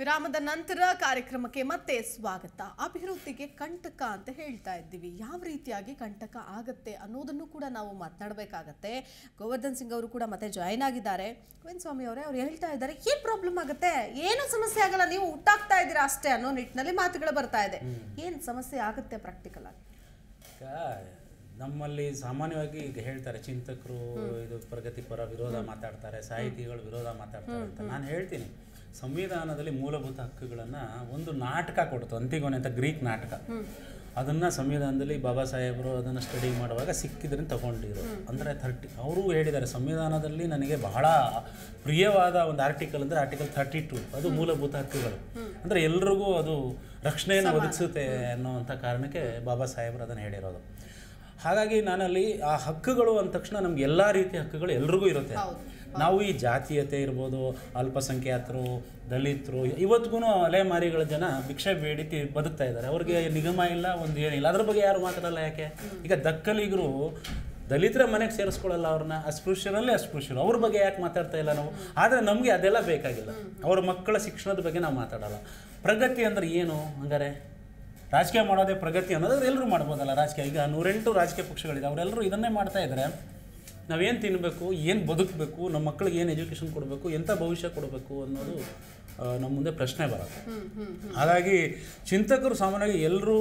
ವಿರಾಮದ ನಂತರ ಕಾರ್ಯಕ್ರಮಕ್ಕೆ ಮತ್ತೆ ಸ್ವಾಗತ ಅಭಿವೃದ್ಧಿಗೆ ಕಂಟಕ ಅಂತ ಹೇಳ್ತಾ ಇದ್ದೀವಿ ಯಾವ ರೀತಿಯಾಗಿ ಕಂಟಕ ಆಗತ್ತೆ ಅನ್ನೋದನ್ನು ಕೂಡ ನಾವು ಮಾತನಾಡಬೇಕಾಗತ್ತೆ ಗೋವರ್ಧನ್ ಸಿಂಗ್ ಅವರು ಕೂಡ ಮತ್ತೆ ಜಾಯಿನ್ ಆಗಿದ್ದಾರೆ ಗೋವಿಂದ ಸ್ವಾಮಿ ಅವರೇ ಅವ್ರು ಹೇಳ್ತಾ ಇದ್ದಾರೆ ಏನ್ ಪ್ರಾಬ್ಲಮ್ ಆಗುತ್ತೆ ಏನು ಸಮಸ್ಯೆ ಆಗಲ್ಲ ನೀವು ಹುಟ್ಟಾಗ್ತಾ ಇದ್ದೀರಾ ಅಷ್ಟೇ ಅನ್ನೋ ನಿಟ್ಟಿನಲ್ಲಿ ಮಾತುಗಳು ಬರ್ತಾ ಇದೆ ಏನ್ ಸಮಸ್ಯೆ ಆಗುತ್ತೆ ಪ್ರಾಕ್ಟಿಕಲ್ ಆಗಿ ಈಗ ನಮ್ಮಲ್ಲಿ ಸಾಮಾನ್ಯವಾಗಿ ಈಗ ಹೇಳ್ತಾರೆ ಚಿಂತಕರು ಇದು ಪ್ರಗತಿಪರ ವಿರೋಧ ಮಾತಾಡ್ತಾರೆ ಸಾಹಿತಿಗಳು ವಿರೋಧ ಮಾತಾಡ್ತಾರೆ ಅಂತ ನಾನು ಹೇಳ್ತೀನಿ ಸಂವಿಧಾನದಲ್ಲಿ ಮೂಲಭೂತ ಹಕ್ಕುಗಳನ್ನು ಒಂದು ನಾಟಕ ಕೊಡ್ತು ಅಂತಿಗೊನೆ ಅಂತ ಗ್ರೀಕ್ ನಾಟಕ ಅದನ್ನು ಸಂವಿಧಾನದಲ್ಲಿ ಬಾಬಾ ಸಾಹೇಬರು ಅದನ್ನು ಸ್ಟಡಿ ಮಾಡುವಾಗ ಸಿಕ್ಕಿದ್ರಿಂದ ತಗೊಂಡಿರು ಅಂದರೆ ಥರ್ಟಿ ಅವರು ಹೇಳಿದ್ದಾರೆ ಸಂವಿಧಾನದಲ್ಲಿ ನನಗೆ ಬಹಳ ಪ್ರಿಯವಾದ ಒಂದು ಆರ್ಟಿಕಲ್ ಅಂದರೆ ಆರ್ಟಿಕಲ್ ಥರ್ಟಿ ಟು ಅದು ಮೂಲಭೂತ ಹಕ್ಕುಗಳು ಅಂದರೆ ಎಲ್ರಿಗೂ ಅದು ರಕ್ಷಣೆಯನ್ನು ಒದಗಿಸುತ್ತೆ ಅನ್ನೋವಂಥ ಕಾರಣಕ್ಕೆ ಬಾಬಾ ಸಾಹೇಬರು ಅದನ್ನು ಹೇಳಿರೋದು ಹಾಗಾಗಿ ನಾನಲ್ಲಿ ಆ ಹಕ್ಕುಗಳು ಅಂದ ತಕ್ಷಣ ನಮ್ಗೆ ಎಲ್ಲ ರೀತಿಯ ಹಕ್ಕುಗಳು ಎಲ್ರಿಗೂ ಇರುತ್ತೆ ನಾವು ಈ ಜಾತೀಯತೆ ಇರ್ಬೋದು ಅಲ್ಪಸಂಖ್ಯಾತರು ದಲಿತರು ಇವತ್ತಿಗೂ ಅಲೆಮಾರಿಗಳ ಜನ ಭಿಕ್ಷೆ ಬೇಡಿ ತಿ- ಬದುಕ್ತಾ ಇದ್ದಾರೆ ಅವ್ರಿಗೆ ನಿಗಮ ಇಲ್ಲ ಒಂದು ಏನಿಲ್ಲ ಅದ್ರ ಬಗ್ಗೆ ಯಾರು ಮಾತಾಡಲ್ಲ ಯಾಕೆ ಈಗ ದಕ್ಕಲಿಗರು ದಲಿತರ ಮನೆಗೆ ಸೇರಿಸ್ಕೊಳ್ಳಲ್ಲ ಅವ್ರನ್ನ ಅಸ್ಪೃಶ್ಯರಲ್ಲೇ ಅಸ್ಪೃಶ್ಯರು ಅವ್ರ ಬಗ್ಗೆ ಯಾಕೆ ಮಾತಾಡ್ತಾ ಇಲ್ಲ ನಾವು ಆದರೆ ನಮಗೆ ಅದೆಲ್ಲ ಬೇಕಾಗಿಲ್ಲ ಅವ್ರ ಮಕ್ಕಳ ಶಿಕ್ಷಣದ ಬಗ್ಗೆ ನಾವು ಮಾತಾಡಲ್ಲ ಪ್ರಗತಿ ಅಂದ್ರೆ ಏನು ಹಂಗಾರೆ ರಾಜಕೀಯ ಮಾಡೋದೇ ಪ್ರಗತಿ ಅನ್ನೋದು ಎಲ್ಲರೂ ಮಾಡ್ಬೋದಲ್ಲ ರಾಜಕೀಯ ಈಗ ನೂರೆಂಟು ರಾಜಕೀಯ ಪಕ್ಷಗಳಿದೆ ಅವರೆಲ್ಲರೂ ಇದನ್ನೇ ಮಾಡ್ತಾ ಇದ್ದಾರೆ ನಾವೇನು ತಿನ್ನಬೇಕು ಏನು ಬದುಕಬೇಕು ನಮ್ಮ ಮಕ್ಕಳಿಗೆ ಏನು ಎಜುಕೇಷನ್ ಕೊಡಬೇಕು ಎಂಥ ಭವಿಷ್ಯ ಕೊಡಬೇಕು ಅನ್ನೋದು ಆ, ನಮ್ಮ ಮುಂದೆ ಪ್ರಶ್ನೆ ಬರುತ್ತೆ ಹಾಗಾಗಿ ಚಿಂತಕರು ಸಾಮಾನ್ಯವಾಗಿ ಎಲ್ಲರೂ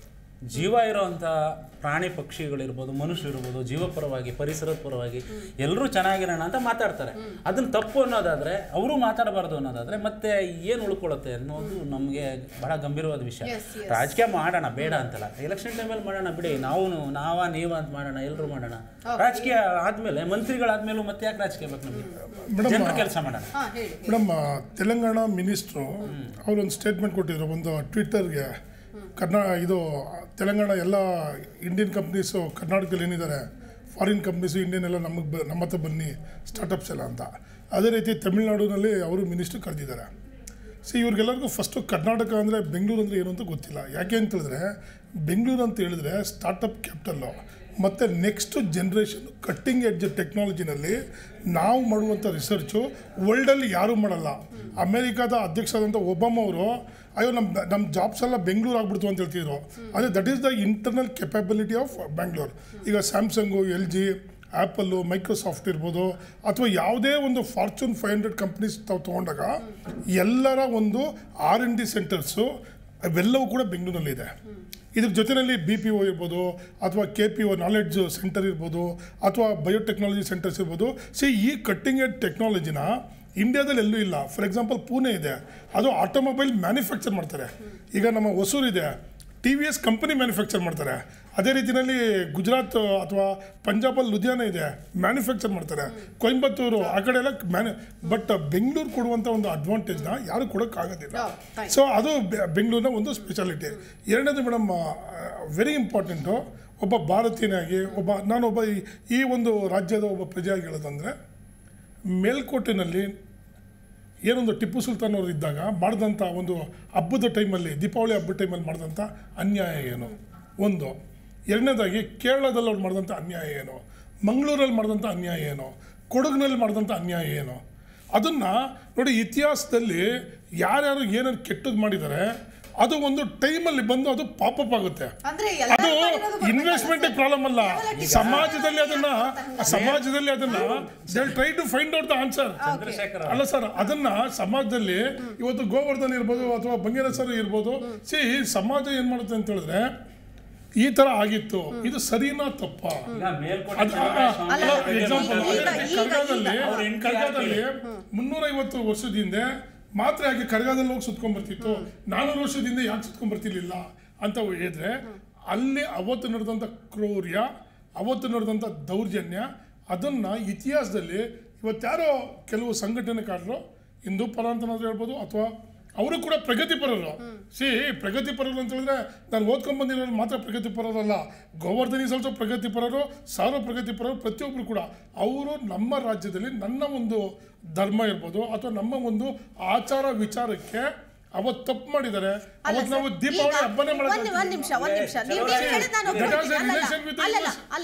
ಜೀವ ಇರೋವಂಥ ಪ್ರಾಣಿ ಪಕ್ಷಿಗಳಿರ್ಬೋದು ಮನುಷ್ಯರು ಇರ್ಬೋದು ಜೀವಪರವಾಗಿ ಪರಿಸರದ ಪರವಾಗಿ ಎಲ್ಲರೂ ಚೆನ್ನಾಗಿರೋಣ ಅಂತ ಮಾತಾಡ್ತಾರೆ ಅದನ್ನ ತಪ್ಪು ಅನ್ನೋದಾದ್ರೆ ಅವರು ಮಾತಾಡಬಾರ್ದು ಅನ್ನೋದಾದ್ರೆ ಮತ್ತೆ ಏನು ಉಳ್ಕೊಳ್ಳುತ್ತೆ ಅನ್ನೋದು ನಮಗೆ ಬಹಳ ಗಂಭೀರವಾದ ವಿಷಯ Yes, yes. ರಾಜಕೀಯ ಮಾಡೋಣ ಬೇಡ ಅಂತಲ್ಲ ಎಲೆಕ್ಷನ್ ಟೈಮಲ್ಲಿ ಮಾಡೋಣ ಬಿಡಿ ನಾವು ನಾವ ನೀವ ಅಂತ ಮಾಡೋಣ ಎಲ್ಲರೂ ಮಾಡೋಣ ರಾಜಕೀಯ ಆದ್ಮೇಲೆ ಮಂತ್ರಿಗಳಾದ್ಮೇಲೂ ಮತ್ತೆ ಯಾಕೆ ರಾಜಕೀಯ ಬೇಕು ನಮಗೆ ಜನರ ಕೆಲಸ ಮಾಡೋಣ ಹಾ ಹೇಳಿ ಮೇಡಮ್ ತೆಲಂಗಾಣ ಮಿನಿಸ್ಟ್ರು ಅವರೊಂದು ಸ್ಟೇಟ್ಮೆಂಟ್ ಕೊಟ್ಟಿದ್ರು ಒಂದು ಟ್ವಿಟ್ಟರ್ಗೆ ಕರ್ನಾ ಇದು ತೆಲಂಗಾಣ ಎಲ್ಲ ಇಂಡಿಯನ್ ಕಂಪ್ನೀಸು ಕರ್ನಾಟಕದಲ್ಲಿ ಏನಿದ್ದಾರೆ ಫಾರಿನ್ ಕಂಪ್ನೀಸು ಇಂಡಿಯನ್ ಎಲ್ಲ ನಮಗೆ ಬ ನಮ್ಮ ಹತ್ರ ಬನ್ನಿ ಸ್ಟಾರ್ಟಪ್ಸ್ ಎಲ್ಲ ಅಂತ ಅದೇ ರೀತಿ ತಮಿಳ್ನಾಡಿನಲ್ಲಿ ಅವರು ಮಿನಿಸ್ಟ್ರು ಕರೆದಿದ್ದಾರೆ ಸಿ ಇವ್ರಿಗೆಲ್ಲರಿಗೂ ಫಸ್ಟು ಕರ್ನಾಟಕ ಅಂದರೆ ಬೆಂಗಳೂರು ಅಂದರೆ ಏನು ಅಂತ ಗೊತ್ತಿಲ್ಲ ಯಾಕೆ ಅಂತ ಹೇಳಿದ್ರೆ ಬೆಂಗಳೂರು ಅಂತ ಹೇಳಿದ್ರೆ ಸ್ಟಾರ್ಟಪ್ ಕ್ಯಾಪಿಟಲ್ಲು ಮತ್ತು ನೆಕ್ಸ್ಟ್ ಜನ್ರೇಷನ್ ಕಟ್ಟಿಂಗ್ ಎಡ್ಜ್ ಟೆಕ್ನಾಲಜಿನಲ್ಲಿ ನಾವು ಮಾಡುವಂಥ ರಿಸರ್ಚು ವರ್ಲ್ಡಲ್ಲಿ ಯಾರೂ ಮಾಡಲ್ಲ ಅಮೇರಿಕಾದ ಅಧ್ಯಕ್ಷರಾದಂಥ ಒಬಾಮ ಅವರು ಅಯ್ಯೋ ನಮ್ಮ ನಮ್ಮ ಜಾಬ್ಸ್ ಎಲ್ಲ ಬೆಂಗಳೂರು ಆಗ್ಬಿಡ್ತು ಅಂತ ಹೇಳ್ತಿದ್ರು ಅದೇ that is the internal capability of Bangalore ಈಗ Samsung L G Apple Microsoft ಇರ್ಬೋದು ಅಥವಾ ಯಾವುದೇ ಒಂದು ಫಾರ್ಚೂನ್ ಫೈವ್ ಹಂಡ್ರೆಡ್ ಕಂಪ್ನೀಸ್ ತಾವು ತೊಗೊಂಡಾಗ ಎಲ್ಲರ ಒಂದು ಆರ್ ಎನ್ ಡಿ ಸೆಂಟರ್ಸು ಅವೆಲ್ಲವೂ ಕೂಡ ಬೆಂಗಳೂರಿನಲ್ಲಿದೆ ಇದ್ರ ಜೊತೆಯಲ್ಲಿ ಬಿ ಪಿ ಒ ಇರ್ಬೋದು ಅಥವಾ K P O knowledge centre ಇರ್ಬೋದು ಅಥವಾ ಬಯೋಟೆಕ್ನಾಲಜಿ ಸೆಂಟರ್ಸ್ ಇರ್ಬೋದು ಸಿ ಈ ಕಟ್ಟಿಂಗ್ ಎಡ್ ಟೆಕ್ನಾಲಜಿನ ಇಂಡಿಯಾದಲ್ಲಿ ಎಲ್ಲೂ ಇಲ್ಲ ಫಾರ್ ಎಕ್ಸಾಂಪಲ್ ಪುಣೆ ಇದೆ ಅದು ಆಟೋಮೊಬೈಲ್ ಮ್ಯಾನುಫ್ಯಾಕ್ಚರ್ ಮಾಡ್ತಾರೆ ಈಗ ನಮ್ಮ ಹೊಸೂರು ಇದೆ T V S company manufacture ಮಾಡ್ತಾರೆ ಅದೇ ರೀತಿಯಲ್ಲಿ ಗುಜರಾತ್ ಅಥವಾ ಪಂಜಾಬಲ್ಲಿ ಲುಧಿಯಾನ ಇದೆ ಮ್ಯಾನುಫ್ಯಾಕ್ಚರ್ ಮಾಡ್ತಾರೆ ಕೊಯಂಬತ್ತೂರು ಆ ಕಡೆ ಎಲ್ಲ ಮ್ಯಾನು ಬಟ್ ಬೆಂಗಳೂರು ಕೊಡುವಂಥ ಒಂದು ಅಡ್ವಾಂಟೇಜ್ನ ಯಾರು ಕೊಡೋಕ್ಕಾಗೋದಿಲ್ಲ ಹೌದು, right. ಸೊ ಅದು ಬೆ- ಬೆಂಗಳೂರಿನ ಒಂದು ಸ್ಪೆಷಾಲಿಟಿ ಎರಡನೇದು ಮೇಡಮ್ ವೆರಿ ಇಂಪಾರ್ಟೆಂಟು ಒಬ್ಬ ಭಾರತೀಯನಾಗಿ ಒಬ್ಬ ನಾನೊಬ್ಬ ಈ- ಈ ಒಂದು ರಾಜ್ಯದ ಒಬ್ಬ ಪ್ರಜೆಯಾಗಿ ಹೇಳೋದಂದರೆ ಮೇಲ್ಕೋಟೆನಲ್ಲಿ ಏನೊಂದು ಟಿಪ್ಪು ಸುಲ್ತಾನ್ ಅವರು ಇದ್ದಾಗ ಮಾಡಿದಂಥ ಒಂದು ಹಬ್ಬದ ಟೈಮಲ್ಲಿ ದೀಪಾವಳಿ ಹಬ್ಬದ ಟೈಮಲ್ಲಿ ಮಾಡಿದಂಥ ಅನ್ಯಾಯ ಏನು ಒಂದು ಎರಡನೇದಾಗಿ ಕೇರಳದಲ್ಲಿ ಅವ್ರು ಮಾಡಿದಂಥ ಅನ್ಯಾಯ ಏನು ಮಂಗಳೂರಲ್ಲಿ ಮಾಡಿದಂಥ ಅನ್ಯಾಯ ಏನು ಕೊಡಗಿನಲ್ಲಿ ಮಾಡಿದಂಥ ಅನ್ಯಾಯ ಏನು ಅದನ್ನು ನೋಡಿ ಇತಿಹಾಸದಲ್ಲಿ ಯಾರ್ಯಾರು ಏನೇನು ಕೆಟ್ಟದ್ದು ಮಾಡಿದ್ದಾರೆ ಅದು ಒಂದು ಟೈಮಲ್ಲಿ ಬಂದು ಅದು ಪಾಪಪ್ ಆಗುತ್ತೆ ಅಂದ್ರೆ ಅದು ಎಲ್ಲರೂ ಮಾಡಿರೋದು ಬರ್ಬೇಕಾಗುತ್ತೆ. ಇನ್ವೆಸ್ಟ್ಮೆಂಟ್ ಪ್ರಾಬ್ಲಮ್ ಅಲ್ಲ ಸಮಾಜದಲ್ಲಿ ಅದನ್ನ ಸಮಾಜದಲ್ಲಿ ಅದನ್ನ try to find out the answer Chandrashekar ಅಲ್ಲ ಸರ್ ಅದನ್ನ ಸಮಾಜದಲ್ಲಿ ಇವತ್ತು ಗೋವರ್ಧನ್ ಇರ್ಬೋದು ಅಥವಾ ಬಂಗೇರಸರು ಇರ್ಬೋದು ಸಿ ಸಮಾಜ ಏನ್ ಮಾಡುತ್ತೆ ಅಂತ ಹೇಳಿದ್ರೆ ಈ ತರ ಆಗಿತ್ತು ಇದು ಸರಿನಾ ತಪ್ಪ ಈಗ ಮೇಲ್ಕೋಟೆ ಅದು ಚಂದ್ರಶೇಖರ ಸ್ವಾಮಿ ಎಕ್ಸಾಂಪಲ್ ಈಗ- ಈಗ- ಕರ್ಗಾದಲ್ಲಿ ಅವ್ರ ಹೆಂಡ್ತಿ ಕರ್ಗಾದಲ್ಲಿ ಮುನ್ನೂರೈವತ್ತು ವರ್ಷದ ಹಿಂದೆ ಮಾತ್ರ ಯಾಕೆ ಕರ್ಗಾದಲ್ಲಿ ಹೋಗಿ ಸುತ್ಕೊಂಡ್ ಬರ್ತಿತ್ತು ನಾನೂರು ವರ್ಷದ ಹಿಂದೆ ಯಾಕೆ ಸುತ್ಕೊಂಡ್ ಬರ್ತಿರ್ಲಿಲ್ಲ ಅಂತ ಹೇಳಿದ್ರೆ ಅಲ್ಲಿ ಅವತ್ತು ನಡೆದಂಥ ಕ್ರೌರ್ಯ ಅವತ್ತು ನಡೆದಂಥ ದೌರ್ಜನ್ಯ ಅದನ್ನ ಇತಿಹಾಸದಲ್ಲಿ ಇವತ್ಯಾರೋ ಕೆಲವು ಸಂಘಟನೆಕಾರರು ಹಿಂದೂ ಪರ ಅಂತನಾದ್ರೂ ಹೇಳ್ಬೋದು ಅಥವಾ ಅವರು ಕೂಡ ಪ್ರಗತಿಪರರು ಸಿ ಪ್ರಗತಿಪರರು ಅಂತ ಹೇಳಿದ್ರೆ ನಾನು ಓದ್ಕೊಂಡ್ ಬಂದಿರೋರು ಮಾತ್ರ ಪ್ರಗತಿಪರರಲ್ಲ ಗೋವರ್ಧನ್ ಈಸ್ ಆಲ್ಸೋ ಪ್ರಗತಿಪರರು ಸಾವಿರ ಪ್ರಗತಿಪರರು ಪ್ರತಿಯೊಬ್ಬರು ಕೂಡ ಅವರು ನಮ್ಮ ರಾಜ್ಯದಲ್ಲಿ ನನ್ನ ಒಂದು ಧರ್ಮ ಇರ್ಬೋದು ಅಥವಾ ನಮ್ಮ ಒಂದು ಆಚಾರ ವಿಚಾರಕ್ಕೆ ಅವತ್ತು ತಪ್ಪು ಮಾಡಿದ್ದಾರೆ ಅಲ್ಲ ಅವತ್ತು ನಾವು ಸರ್, ದೀಪಾವಳಿ ಈಗ ಹಬ್ಬನೇ ಒಂದ್- ಒಂದ್ ನಿಮಿಷ ಒಂದ್ ನಿಮಿಷ ನೀವು ನೀವು ಹೇಳಿದ್ ನಾನು That has a ಒಪ್ಕೊಳ್ತೀನಿ. ಅಲ್ಲ, relation with the ಅಲ್ಲ, ಅಲ್ಲ, US. ಅಲ್ಲ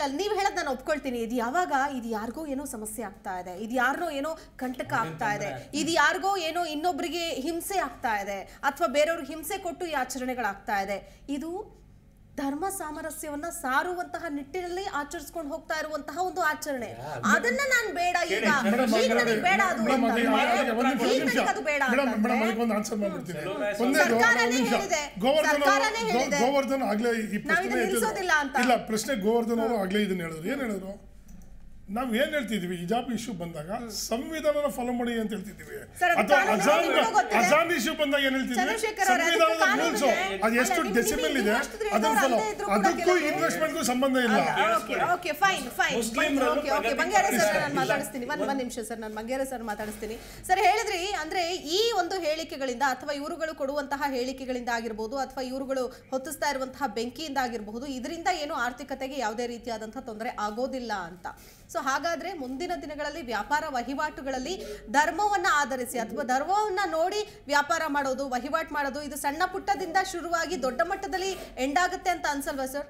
ಅಲ್ಲ ನೀವು ಹೇಳೋದು ನಾನು ಒಪ್ಕೊಳ್ತೀನಿ ಇದು ಯಾವಾಗ ಇದು ಯಾರಿಗೋ ಏನೋ ಸಮಸ್ಯೆ ಆಗ್ತಾ ಇದೆ ಇದು ಯಾರನ್ನೋ ಏನೋ ಕಂಟಕ ಆಗ್ತಾ ಇದೆ ಇದು ಯಾರಿಗೋ ಏನೋ ಇನ್ನೊಬ್ಬರಿಗೆ ಹಿಂಸೆ ಆಗ್ತಾ ಇದೆ ಅಥವಾ ಬೇರೆಯವ್ರಿಗೆ ಹಿಂಸೆ ಕೊಟ್ಟು ಈ ಆಚರಣೆಗಳಾಗ್ತಾ ಇದೆ ಇದು ಧರ್ಮ ಸಾಮರಸ್ಯವನ್ನ ಸಾರುವಂತಹ ನಿಟ್ಟಿನಲ್ಲಿ ಆಚರಿಸ್ಕೊಂಡು ಹೋಗ್ತಾ ಇರುವಂತಹ ಒಂದು ಆಚರಣೆ ಅದನ್ನ ನಾನು ಬೇಡ ಈಗ ಮೇಡಮ್, ಈಗ ನನಗೆ ಬೇಡ ಅದು ಮೇಡಮ್, ಅಂತಂದ್ರೆ, ಅದಕ್ಕೆ ಒಂದು ಈಗ ನಿಮಿಷ. ನನಗೆ ಅದು ಬೇಡ ಮೇಡಮ್, ಅಂತಂದ್ರೆ, ಮೇಡಮ್, ಅದಕ್ಕೆ ಒಂದು ಆನ್ಸರ್ ಮಾಡ್ಬಿಡ್ತೀನಿ ಕೆಲವು ಒಂದೇದು ಸರ್ಕಾರನೇ ಒಂದು ನಿಮಿಷ. ಹೇಳಿದೆ. ಗೋವರ್ಧನ್ ಅವರು- ಸರ್ಕಾರನೇ ಗೋ- ಹೇಳಿದೆ. ಗೋವರ್ಧನ್ ಆಗ್ಲೇ ಈ ನಾವಿದನ್ನ ಪ್ರಶ್ನೆ ನಿಲ್ಸೋದಿಲ್ಲ ಅಂತ. ಇಲ್ಲ ಪ್ರಶ್ನೆ ಗೋವರ್ಧನ್ ಅವರು ಆಗ್ಲೇ ಇದನ್ನ ಹೇಳಿದ್ರು ಏನ್ ಹೇಳಿದ್ರು ನಾವ್ ಏನ್ ಹೇಳ್ತಿದ್ವಿ ಹಿಜಾಬ್ ಇಶ್ಯೂ ಬಂದಾಗ ಸಂವಿಧಾನನ ಫಾಲೋ ಮಾಡಿ ಅಂತ ಹೇಳ್ತಿದ್ವಿ ಸರ್, ಅದು ಅಥವಾ ಕಾನೂನು ಅಜಾನ್ ನಿಮಗೂ ಗೊತ್ತಿದೆ. ಅಜಾನ್ ಇಶ್ಯೂ ಬಂದಾಗ ಏನ್ ಹೇಳ್ತಿದ್ವಿ ಚಂದ್ರಶೇಖರ್ ಅವರೇ, ಅದಕ್ಕೆ ಸಂವಿಧಾನದ ಕಾನೂನು ರೂಲ್ಸ್ ಇದೆ. ಅದು ಎಷ್ಟು ಅಲ್ಲ, ನಿಮ್ಗೆ- ಡೆಸಿಮಲ್ ಇದೆ ನೀವು ಅಷ್ಟು ತಿಳಿದವರು ಅದನ್ನ ಫಾಲೋ ಅಲ್ಲದೆ ಇದ್ರೂ ಕೂಡ ಅದಕ್ಕೂ ಕೆಲವರು- ಇನ್ವೆಸ್ಟ್ಮೆಂಟ್ಗೂ ಸಂಬಂಧ ಇಲ್ಲ ಓಕೆ ಓಕೆ ಫೈನ್ ಫೈನ್ ಮುಸ್ಲಿಮ್ರಲ್ಲೂ ಓಕೆ ಓಕೆ ಪ್ರಗತಿ ಬಂಗೇರ ಸರ್ ಇಲ್ಲ. ನಾನು ಮಾತಾಡಿಸ್ತೀನಿ ಒಂದ್ ಒಂದ್ ನಿಮಿಷ ಸರ್ ನಾನು ಬಂಗೇರ ಸರ್ ಮಾತಾಡಿಸ್ತೀನಿ ಸರ್ ಹೇಳಿದ್ರಿ ಅಂದ್ರೆ ಈ ಒಂದು ಹೇಳಿಕೆಗಳಿಂದ ಅಥವಾ ಇವರುಗಳು ಕೊಡುವಂತಹ ಹೇಳಿಕೆಗಳಿಂದ ಆಗಿರ್ಬೋದು ಅಥವಾ ಇವರುಗಳು ಹೊತ್ತಿಸ್ತಾ ಇರುವಂತಹ ಬೆಂಕಿಯಿಂದ ಆಗಿರಬಹುದು ಇದರಿಂದ ಏನು ಆರ್ಥಿಕತೆಗೆ ಯಾವುದೇ ರೀತಿಯಾದಂತಹ ತೊಂದರೆ ಆಗೋದಿಲ್ಲ ಅಂತ ಸೊ ಹಾಗಾದ್ರೆ ಮುಂದಿನ ದಿನಗಳಲ್ಲಿ ವ್ಯಾಪಾರ ವಹಿವಾಟುಗಳಲ್ಲಿ ಧರ್ಮವನ್ನ ಆಧರಿಸಿ ಅಥವಾ ಧರ್ಮವನ್ನ ನೋಡಿ ವ್ಯಾಪಾರ ಮಾಡೋದು ವಹಿವಾಟು ಮಾಡೋದು ಇದು ಸಣ್ಣ ಪುಟ್ಟದಿಂದ ಶುರುವಾಗಿ ದೊಡ್ಡ ಮಟ್ಟದಲ್ಲಿ ಎಂಡ್ ಆಗುತ್ತೆ ಅಂತ ಅನ್ಸಲ್ವಾ ಸರ್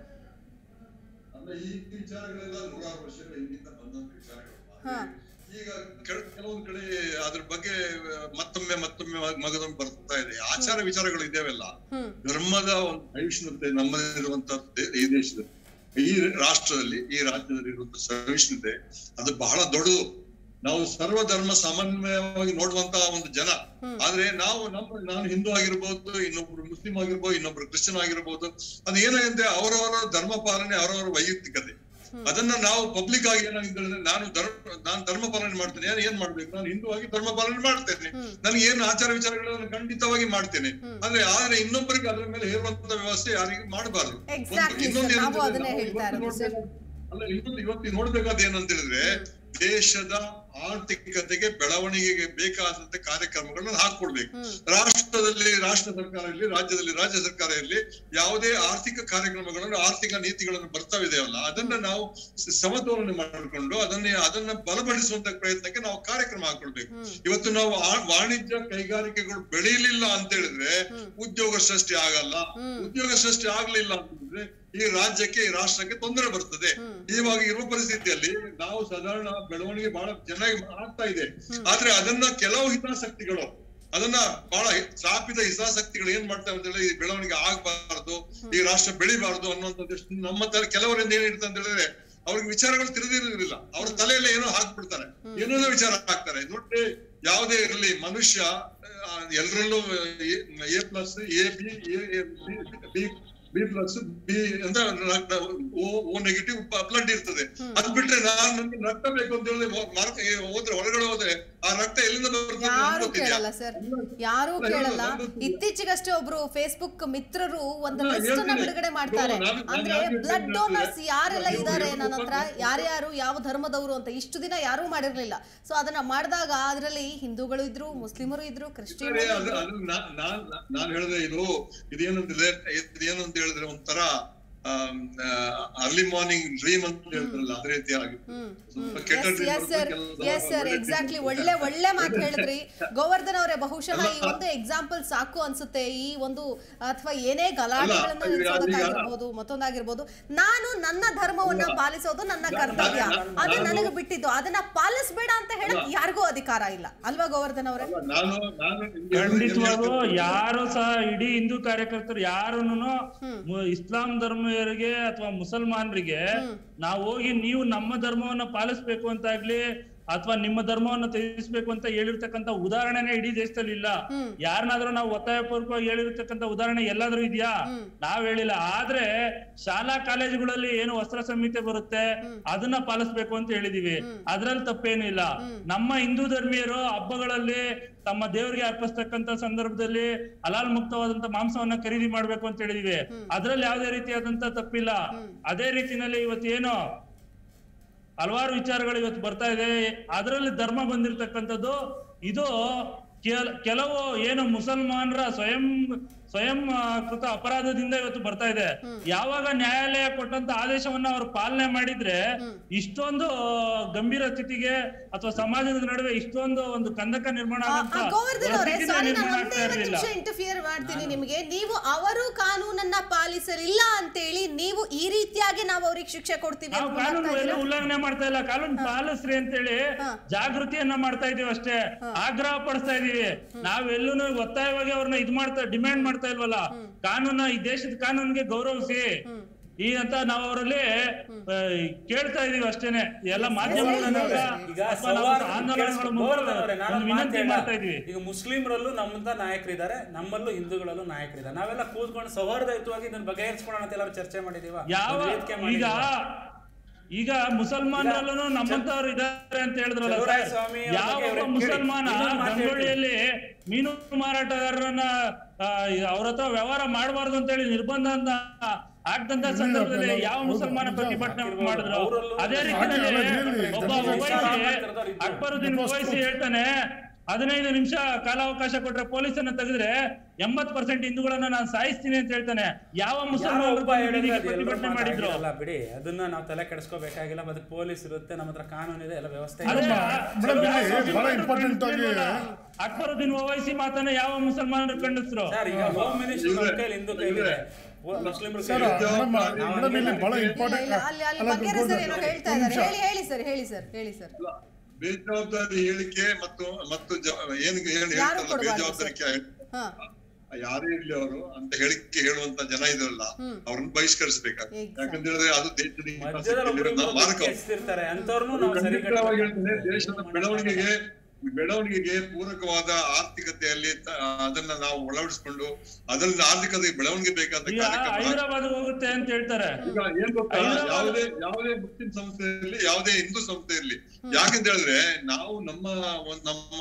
ಅಂದ್ರೆ ಈ ವಿಚಾರಗಳೆಲ್ಲ ನೂರಾರು ವರ್ಷಗಳ ಹಿಂದಿಂದ ಬಂದಂತ ವಿಚಾರಗಳು ಹಾ. ಈಗ ಕೆಲ- ಕೆಲವೊಂದ್ ಕಡೆ ಅದ್ರ ಬಗ್ಗೆ ಮತ್ತೊಮ್ಮೆ ಮತ್ತೊಮ್ಮೆ ಮಗದೊಮ್ಮೆ ಬರ್ತಾ ಇದೆ ಆಚಾರ ವಿಚಾರಗಳು ಇದಾವೆಲ್ಲ ಧರ್ಮದ ಒಂದು ಸಹಿಷ್ಣುತೆ ನಮ್ಮಲ್ಲಿರುವಂತದ್ದು ಈ ದೇಶದಲ್ಲಿ ಈ ರಾಷ್ಟ್ರದಲ್ಲಿ ಈ ರಾಜ್ಯದಲ್ಲಿ ಇರುವಂತ ಸಹಿಷ್ಣುತೆ ಅದು ಬಹಳ ದೊಡ್ಡದು ನಾವು ಸರ್ವ ಧರ್ಮ ಸಮನ್ವಯವಾಗಿ ನೋಡುವಂತಹ ಒಂದು ಜನ ಆದ್ರೆ ನಾವು ನಮ್ಮ ನಾನು ಹಿಂದೂ ಆಗಿರ್ಬೋದು ಇನ್ನೊಬ್ರು ಮುಸ್ಲಿಂ ಆಗಿರ್ಬೋದು ಇನ್ನೊಬ್ರು ಕ್ರಿಶ್ಚಿಯನ್ ಆಗಿರ್ಬೋದು ಅದು ಏನಾಗಿದೆ ಅವರವರ ಧರ್ಮ ಪಾಲನೆ ಅವರವರ ವೈಯಕ್ತಿಕತೆ ಅದನ್ನ ನಾವು ಪಬ್ಲಿಕ್ ಆಗಿ ಏನಾಗಿದೆ ಅಂದ್ರೆ ನಾನು ಧರ್ಮ ನಾನು ಧರ್ಮ ಪಾಲನೆ ಮಾಡ್ತೇನೆ ಏನ್ ಏನ್ ಮಾಡ್ಬೇಕು ನಾನು ಹಿಂದೂ ಆಗಿ ಧರ್ಮ ಪಾಲನೆ ಮಾಡ್ತೇನೆ ನನಗೆ ಏನು ಆಚಾರ ವಿಚಾರಗಳನ್ನು ಖಂಡಿತವಾಗಿ ಮಾಡ್ತೇನೆ ಆದ್ರೆ ಆದ್ರೆ ಇನ್ನೊಬ್ಬರಿಗೆ ಅದರ ಮೇಲೆ ಹೇರುವಂತ ವ್ಯವಸ್ಥೆ ಯಾರಿಗೂ ಮಾಡಬಾರ್ದು Exactly, sir. ನಾವು ಅದನ್ನೇ ಹೇಳ್ತಾ ಇರೋದು, sir. ಅಲ್ಲ ಇನ್ನೊಂದು ಇವತ್ತು ನೋಡ್ಬೇಕಾದ ಏನಂತ ಹೇಳಿದ್ರೆ ದೇಶದ ಆರ್ಥಿಕತೆಗೆ ಬೆಳವಣಿಗೆಗೆ ಬೇಕಾದಂತ ಕಾರ್ಯಕ್ರಮಗಳನ್ನ ಹಾಕೊಡ್ಬೇಕು ರಾಷ್ಟ್ರದಲ್ಲಿ ರಾಷ್ಟ್ರ ಸರ್ಕಾರ ಇರಲಿ ರಾಜ್ಯದಲ್ಲಿ ರಾಜ್ಯ ಸರ್ಕಾರ ಇರಲಿ ಯಾವುದೇ ಆರ್ಥಿಕ ಕಾರ್ಯಕ್ರಮಗಳನ್ನು ಆರ್ಥಿಕ ನೀತಿಗಳನ್ನು ಬರ್ತಾವಿದೆಯಲ್ಲ ಅದನ್ನ ನಾವು ಸ- ಸಮತೋಲನೆ ಮಾಡಿಕೊಂಡು ಅದನ್ನ ಅದನ್ನ ಬಲಪಡಿಸುವಂತ ಪ್ರಯತ್ನಕ್ಕೆ ನಾವು ಕಾರ್ಯಕ್ರಮ ಹಾಕೊಳ್ಬೇಕು ಇವತ್ತು ನಾವು ಆ- ವಾಣಿಜ್ಯ ಕೈಗಾರಿಕೆಗಳು ಬೆಳೆಯಲಿಲ್ಲ ಅಂತ ಹೇಳಿದ್ರೆ ಉದ್ಯೋಗ ಸೃಷ್ಟಿ ಆಗಲ್ಲ ಉದ್ಯೋಗ ಸೃಷ್ಟಿ ಆಗ್ಲಿಲ್ಲ ಅಂತಂದ್ರೆ ಈ ರಾಜ್ಯಕ್ಕೆ ಈ ರಾಷ್ಟ್ರಕ್ಕೆ ತೊಂದರೆ ಬರ್ತದೆ ಇವಾಗ ಇರುವ ಪರಿಸ್ಥಿತಿಯಲ್ಲಿ ನಾವು ಸಾಧಾರಣ ಬೆಳವಣಿಗೆ ಬಹಳ ಚೆನ್ನಾಗಿ ಆಗ್ತಾ ಇದೆ ಆದ್ರೆ ಅದನ್ನ ಕೆಲವು ಹಿತಾಸಕ್ತಿಗಳು ಅದನ್ನ ಬಹಳ ಸ್ಥಾಪಿತ ಹಿತಾಸಕ್ತಿಗಳು ಏನ್ ಮಾಡ್ತವೆ ಅಂತ ಹೇಳಿ ಈ ಬೆಳವಣಿಗೆ ಆಗ್ಬಾರ್ದು ಈ ರಾಷ್ಟ್ರ ಬೆಳಿಬಾರ್ದು ಅನ್ನುವಂಥದ್ದು ಎಷ್ಟು ನಮ್ಮ ತರ ಕೆಲವರಿಂದ ಏನಿರುತ್ತೆ ಅಂತ ಹೇಳಿದ್ರೆ ಅವ್ರಿಗೆ ವಿಚಾರಗಳು ತಿಳಿದಿರೋದಿಲ್ಲ ಅವ್ರ ತಲೆಯಲ್ಲಿ ಏನೋ ಹಾಕ್ಬಿಡ್ತಾರೆ ಏನೇನೋ ವಿಚಾರ ಹಾಕ್ತಾರೆ ನೋಡಿ ಯಾವುದೇ ಇರಲಿ ಮನುಷ್ಯ ಎಲ್ಲರಲ್ಲೂ A plus A B B B plus B ಅಂತ ರಕ್ತ ಓ ನೆಗೆಟಿವ್ ಬ್ಲಡ್ ಇರ್ತದೆ ಅದ್ ಬಿಟ್ರೆ ನಾನು ನನ್ಗೆ ರಕ್ತ ಬೇಕು ಅಂತ ಹೇಳಿದ್ರೆ ಮಾರ್ಕ್ ಹೋದ್ರೆ ಹೊರಗಡೆ ಹೋದ್ರೆ ಆ ರಕ್ತ ಎಲ್ಲಿಂದ ಬರ್ತದೆ ಅಂತ ಯಾರು ಗೊತ್ತಿದ್ಯಾ? ಕೇಳಲ್ಲ ಸರ್ ಯಾರು ಕೇಳಲ್ಲ ಇತ್ತೀಚೆಗಷ್ಟೇ ಒಬ್ರು ಫೇಸ್ಬುಕ್ ಮಿತ್ರರು ಒಂದು ಅಲ್ಲ, ಲಿಸ್ಟ್ ನ ಹೇಳ್ತೀನಿ. ಬಿಡುಗಡೆ ಮಾಡ್ತಾರೆ ನಾನು- ನಾನು ಅಂದ್ರೆ ಯಾಕೆ ಬ್ಲಡ್ ಹೇಳ್ತೀನಿ ಡೋನರ್ಸ್ ಅಂದ್ರೆ, ಯಾರೆಲ್ಲ ನೀವು ಇದ್ದಾರೆ ಹೇಳ್ಬೇಕು ನನ್ನ ಹತ್ರ ಅಂತ- ಯಾರ್ಯಾರು ಯಾವ ಧರ್ಮದವರು ಅಂತ ಇಷ್ಟು ದಿನ ಯಾರೂ ಮಾಡಿರ್ಲಿಲ್ಲ ಸೊ ಅದನ್ನ ಮಾಡಿದಾಗ ಅದರಲ್ಲಿ ಹಿಂದೂಗಳು ಇದ್ರು ಮುಸ್ಲಿಮರು ಇದ್ರು ಕ್ರಿಶ್ಚಿಯನ್ ಸರಿ, ಅದು ಅದು ನಾ- ನಾನ್ ನಾನ್ ಹೇಳಿದ್ರೆ ಇದು ಇದೇನಂತಿದೆ ಇದೇನು ಅಂತ ಹೇಳಿದ್ರೆ ಒಂಥರ ಅರ್ಲಿ ಮಾರ್ನಿಂಗ್ ಡ್ರೀಮ್ ಅಂತ ಹೇಳ್ತಾರಲ್ಲ ಅದೇ ರೀತಿ ಆಗಿತ್ತು ಸ್ವಲ್ಪ ಕೆಟ್ಟ dream ಎಸ್ ಬರುತ್ತೆ, ಸರ್ ಕೆಲವು ಸಲ ಎಸ್ ಸರ್ ಒಳ್ಳೆ ಎಕ್ಸಾಕ್ಟ್ಲಿ dream ಒಳ್ಳೆ ಒಳ್ಳೆ ಮಾತು ಹೇಳಿದ್ರಿ ಗೋವರ್ಧನ್ ಅವರೇ ಬಹುಶಃ ಈ ಒಂದು ಎಕ್ಸಾಂಪಲ್ ಸಾಕು ಅನ್ಸುತ್ತೆ ಈ ಒಂದು ಅಥವಾ ಏನೇ ಗಲಾಟೆಗಳನ್ನ ಅಲ್ಲ, ಈಗ- ನಿಲ್ಸೋದಕ್ಕಾಗಿರ್ಬೋದು ಮತ್ತೊಂದಾಗಿರ್ಬೋದು ನಾನು ನನ್ನ ಧರ್ಮವನ್ನ ಪಾಲಿಸೋದು ನನ್ನ ಕರ್ತವ್ಯ ಅದು ನನಗೆ ಬಿಟ್ಟಿದ್ದು ಅದನ್ನ ಪಾಲಿಸ್ಬೇಡ ಅಂತ ಹೇಳಕ್ ಯಾರಿಗೂ ಅಧಿಕಾರ ಇಲ್ಲ ಅಲ್ವಾ ಗೋವರ್ಧನ್ ಅವರೇ ಅಲ್ಲ, ನಾನು ನಾನು ನಿಮ್ಗೆ ಹೇಳ್ದೆ- ಖಂಡಿತವಾಗೂ ಯಾರು ಸಹ ಇಡೀ ಹಿಂದೂ ಕಾರ್ಯಕರ್ತರು ಯಾರನ್ನು ಇಸ್ಲಾಂ ಧರ್ಮೀಯರಿಗೆ ಅಥವಾ ಮುಸಲ್ಮಾನರಿಗೆ ನಾವು ಹೋಗಿ ನೀವು ನಮ್ಮ ಧರ್ಮವನ್ನ ಪಾಲಿಸ್ಬೇಕು ಅಂತ ಆಗ್ಲಿ ಅಥವಾ ನಿಮ್ಮ ಧರ್ಮವನ್ನ ತ್ಯಜಿಸ್ಬೇಕು ಅಂತ ಹೇಳಿರ್ತಕ್ಕಂತ ಉದಾಹರಣೆನೇ ಇಡೀ ದೇಶದಲ್ಲಿ ಇಲ್ಲ ಯಾರನ್ನಾದ್ರೂ ನಾವು ಒತ್ತಾಯಪೂರ್ವಕವಾಗಿ ಹೇಳಿರ್ತಕ್ಕಂತ ಉದಾಹರಣೆ ಎಲ್ಲಾದ್ರೂ ಇದೆಯಾ ನಾವ್ ಹೇಳಿಲ್ಲ ಆದ್ರೆ ಶಾಲಾ ಕಾಲೇಜುಗಳಲ್ಲಿ ಏನು ವಸ್ತ್ರ ಸಂಹಿತೆ ಬರುತ್ತೆ ಅದನ್ನ ಪಾಲಿಸ್ಬೇಕು ಅಂತ ಹೇಳಿದೀವಿ ಅದ್ರಲ್ಲಿ ತಪ್ಪೇನು ಇಲ್ಲ ನಮ್ಮ ಹಿಂದೂ ಧರ್ಮೀಯರು ಹಬ್ಬಗಳಲ್ಲಿ ತಮ್ಮ ದೇವರಿಗೆ ಅರ್ಪಿಸ್ತಕ್ಕಂತ ಸಂದರ್ಭದಲ್ಲಿ ಹಲಾಲ್ ಮುಕ್ತವಾದಂತ ಮಾಂಸವನ್ನ ಖರೀದಿ ಮಾಡ್ಬೇಕು ಅಂತ ಹೇಳಿದೀವಿ ಅದ್ರಲ್ಲಿ ಯಾವುದೇ ರೀತಿಯಾದಂತ ತಪ್ಪಿಲ್ಲ ಅದೇ ರೀತಿನಲ್ಲಿ ಇವತ್ತು ಏನು ಹಲವಾರು ವಿಚಾರಗಳು ಇವತ್ತು ಬರ್ತಾ ಇದೆ ಅದರಲ್ಲಿ ಧರ್ಮ ಬಂದಿರತಕ್ಕಂಥದ್ದು ಇದು ಕೆಲ- ಕೆಲವು ಏನು ಮುಸಲ್ಮಾನರ ಸ್ವಯಂ ಸ್ವಯಂ ಆ, ಕೃತ ಅಪರಾಧದಿಂದ ಇವತ್ತು ಬರ್ತಾ ಇದೆ ಯಾವಾಗ ನ್ಯಾಯಾಲಯ ಕೊಟ್ಟಂತ ಆದೇಶವನ್ನ ಅವರು ಪಾಲನೆ ಮಾಡಿದ್ರೆ ಇಷ್ಟೊಂದು ಗಂಭೀರ ಸ್ಥಿತಿಗೆ ಅಥವಾ ಸಮಾಜದ ನಡುವೆ ಇಷ್ಟೊಂದು ಒಂದು ಕಂದಕ ನಿರ್ಮಾಣ ಆ, ಆಗಂತ ಆ, ಗೋವರ್ಧನ್ ಅವರೇ ಪರಿಸ್ಥಿತಿ ಸಾರಿ ನಾನು ನಿರ್ಮಾಣ ಒಂದೇ ಆಗ್ತಾ ಒಂದು ಇರ್ಲಿಲ್ಲ ನಿಮಿಷ ಇಂಟರ್ಫಿಯರ್ ಮಾಡ್ತೀನಿ ನಿಮಗೆ ನೀವು ಅವರು ಕಾನೂನನ್ನ ಪಾಲಿಸಲಿಲ್ಲ ಅಂತೇಳಿ ನೀವು ಈ ರೀತಿಯಾಗಿ ನಾವು ಅವ್ರಿಗೆ ಶಿಕ್ಷೆ ಕೊಡ್ತೀವಿ ನಾವು ಅಂತ ಕಾನೂನು ಮಾಡ್ತಾ ಎಲ್ಲ ಇದ್ದೀರಾ? ಉಲ್ಲಂಘನೆ ಮಾಡ್ತಾ ಇಲ್ಲ ಕಾನೂನು ಪಾಲಿಸ್ರಿ ಅಂತೇಳಿ ಹಾ. ಜಾಗೃತಿಯನ್ನ ಮಾಡ್ತಾ ಇದೀವಿ ಅಷ್ಟೇ ಆಗ್ರಹ ಪಡಿಸ್ತಾ ಇದೀವಿ ನಾವೆಲ್ಲೂ ಒತ್ತಾಯವಾಗಿ ಅವ್ರನ್ನ ಇದ್ ಮಾಡ್ತಾ ಡಿಮ್ಯಾಂಡ್ ಮಾಡ್ತಾ ಇಲ್ವಲ್ಲ ಕಾನೂನ ಈ ದೇಶದ ಕಾನೂನಿಗೆ ಗೌರವಿಸಿ ಈ ಅಂತ ನಾವು ಅವರಲ್ಲಿ ಆ, ಕೇಳ್ತಾ ಇದೀವಿ ಅಷ್ಟೇನೆ ಎಲ್ಲ ಮಾಧ್ಯಮಗಳನ್ನ ಈಗ ಅಥವಾ ನಾವು ಸೌಹಾರ್ದ ಆಂದೋಲನಗಳ ಮೂಲಕ ಗೋವರ್ಧನ್ ಅವರೇ, ನಾನು ಒಂದು ಒಂದು ಮಾತು ವಿನಂತಿ ಹೇಳ. ಮಾಡ್ತಾ ಇದೀವಿ ಈಗ ಮುಸ್ಲಿಮರಲ್ಲೂ ನಮ್ಮಂತ ನಾಯಕರಿದ್ದಾರೆ ನಮ್ಮಲ್ಲೂ ಹಿಂದೂಗಳಲ್ಲೂ ನಾಯಕರಿದ್ದಾರೆ ನಾವೆಲ್ಲ ಕೂತ್ಕೊಂಡು ಸೌಹಾರ್ದಯುತವಾಗಿ ಇದನ್ನ ಬಗೆಹರಿಸ್ಕೊಳ್ಳೋಣ ಅಂತ ಎಲ್ಲರೂ ಚರ್ಚೆ ಮಾಡಿದೀವ ಯಾವ ಒಂದು ವೇದಿಕೆ ಈಗ ಮಾಡಿದೀವ. ಈಗ ಮುಸಲ್ಮಾನರಲ್ಲೂ ನಮ್ಮಂತವ್ರು ಇದ್ದಾರೆ ಅಂತ ಹೇಳಿದ್ರಲ್ಲ ಚಲುವರಾಯ ಸರ್ ಸ್ವಾಮಿ ಅವ್ರ ಯಾವ ಬಗ್ಗೆ ಒಬ್ಬ ಅವ್ರಿಗೆ ಮುಸಲ್ಮಾನ ಕೇಳಿ. ಇನ್ನೊಂದು ಮಾತು ಗಂಗೊಳ್ಳಿಯಲ್ಲಿ ಮೀನು ಮಾರಾಟಗಾರರನ್ನ ಅವ್ರ ಹತ್ರ ವ್ಯವಹಾರ ಮಾಡಬಾರ್ದು ಅಂತ ಹೇಳಿ ನಿರ್ಬಂಧ ಅಂತ ಆಗ್ದಂತ ಸಂದರ್ಭದಲ್ಲಿ ಯಾವ ಮುಸಲ್ಮಾನ ಪ್ರತಿಭಟನೆ ಮಾಡಿದ್ರು ಅವರಲ್ಲೂ ಅದೇ ಹಾಗೆ ರೀತಿಯಲ್ಲಿ ಹೇಳಿ, ಒಬ್ಬ ಜನರು ವೈಸಿ ಅಕ್ಬರುದ್ದೀನ್ ವಹಿಸಿ ಹೇಳ್ತಾನೆ ಹದಿನೈದು ನಿಮಿಷ ಕಾಲಾವಕಾಶ ಕೊಟ್ರೆ ಪೊಲೀಸನ್ನ ತೆಗೆದ್ರೆ ಎಂಬತ್ ಪರ್ಸೆಂಟ್ ಹಿಂದೂಗಳನ್ನ ನಾನು ಸಾಯಿಸ್ತೀನಿ ಅಂತ ಹೇಳ್ತಾನೆ ಯಾವ ಯಾರೋ ಮುಸಲ್ಮಾನರು ಒಬ್ಬ ಬಂದು ಹೇಳಿದ್ರೆ ಬೀದಿಗೆ ಅದು ಎಲ್ಲರೂ ಪ್ರತಿಭಟನೆ ಮಾಡಿದ್ರು ಮಾತಾಗಿರಲ್ಲ ಬಿಡಿ ಅದನ್ನ ನಾವು ತಲೆ ಕೆಡಿಸ್ಕೋಬೇಕಾಗಿಲ್ಲ ಮತ್ತೆ ಪೊಲೀಸ್ ಇರುತ್ತೆ ನಮ್ಮ ಹತ್ರ ಕಾನೂನು ಇದೆ ಎಲ್ಲ ವ್ಯವಸ್ಥೆ ಅದೇ ಇದೆ ಮೇಡಮ್, ಇಲ್ಲಿ ಚಲೋ ಬಹಳ ರಾಷ್ಟ್ರ important ಆಗಿ- ಅಕ್ಬರುದ್ದೀನ್ ಓವೈಸಿ ಮಾತನ್ನ ಯಾವ ಮುಸಲ್ಮಾನರು ಖಂಡಿಸ್ರು ಸರ್ ಈಗ ಹೋಮ್ ಮಿನಿಸ್ಟರ್ ನಮ್ಮ ಕೈಲಿ ಹಿಂದೂ ಕೈಲಿದೆ ಮುಸ್ಲಿಮರ ಸರ್ ಮೇಡಮ್ ಮೇಡಮ್ ಇಲ್ಲಿ ಬಹಳ ಇಲ್ಲ, ಇಂಪಾರ್ಟೆಂಟ್ ಇಲ್ಲ, ಅಲ್ಲಿ ಅಲ್ಲಿ ಬಗ್ಗೆರೆ ಸರ್ ಏನೋ ಹೇಳ್ತಾ ಇದ್ದಾರೆ ಹೇಳಿ ಹೇಳಿ ಸರ್ ಹೇಳಿ ಸರ್ ಹೇಳಿ ಸರ್ ಬೇಜವಾಬ್ದಾರಿ ಹೇಳಿಕೆ ಮತ್ತು ಮತ್ತು ಜ- ಏನ್ ಏನ್ ಯಾರು ಹೇಳ್ತಾರಲ್ಲ ಕೊಡ್ಬಾರ್ದು ಬೇಜವಾಬ್ದಾರಿ ಹಾ ಯಾರೇ ಇರ್ಲಿ ಅವರು ಅಂತ ಹೇಳಿಕೆ ಹೇಳುವಂತ ಜನ ಇದಾರಲ್ಲ ಅವ್ರನ್ನ ಬಹಿಷ್ಕರಿಸಬೇಕಾಗ್ತದೆ Exactly. ಯಾಕಂತ ಹೇಳಿದ್ರೆ ಅದು ದೇಶದ ಮಧ್ಯದಲ್ಲಿ ಒಬ್ರು ಹಿತಾಸಕ್ತಿಯಲ್ಲಿರೋ ಇಬ್ರು ಮಾರಕ ಎಸ್ತಿರ್ತಾರೆ ಅಂತವ್ರನ್ನು ನಾವು ಸರಿ ಖಂಡಿತವಾಗಿ ಹೇಳ್ತೇನೆ, ದೇಶದ ಬೆಳವಣಿಗೆಗೆ ಬೆಳವಣಿಗೆಗೆ ಪೂರಕವಾದ ಆರ್ಥಿಕತೆಯಲ್ಲಿ ತ- ಅದನ್ನ ನಾವು ಅಳವಡಿಸಿಕೊಂಡು ಅದರಿಂದ ಆರ್ಥಿಕತೆ ಬೆಳವಣಿಗೆ ಬೇಕಾದ ಈಗ ಕಾರ್ಯಕ್ರಮ ಹೈದರಾಬಾದ್ ಹೋಗುತ್ತೆ ಅಂತ ಹೇಳ್ತಾರೆ ಈಗ ಏನ್ ಗೊತ್ತಾ ಹೈದರಾಬಾದ್- ಯಾವುದೇ ಯಾವುದೇ ಮುಸ್ಲಿಂ ಸಂಸ್ಥೆ ಇರಲಿ ಯಾವುದೇ ಹಿಂದೂ ಸಂಸ್ಥೆ ಇರಲಿ ಯಾಕಂತ ಹೇಳಿದ್ರೆ ನಾವು ನಮ್ಮ ಒಂದ್ ನಮ್ಮ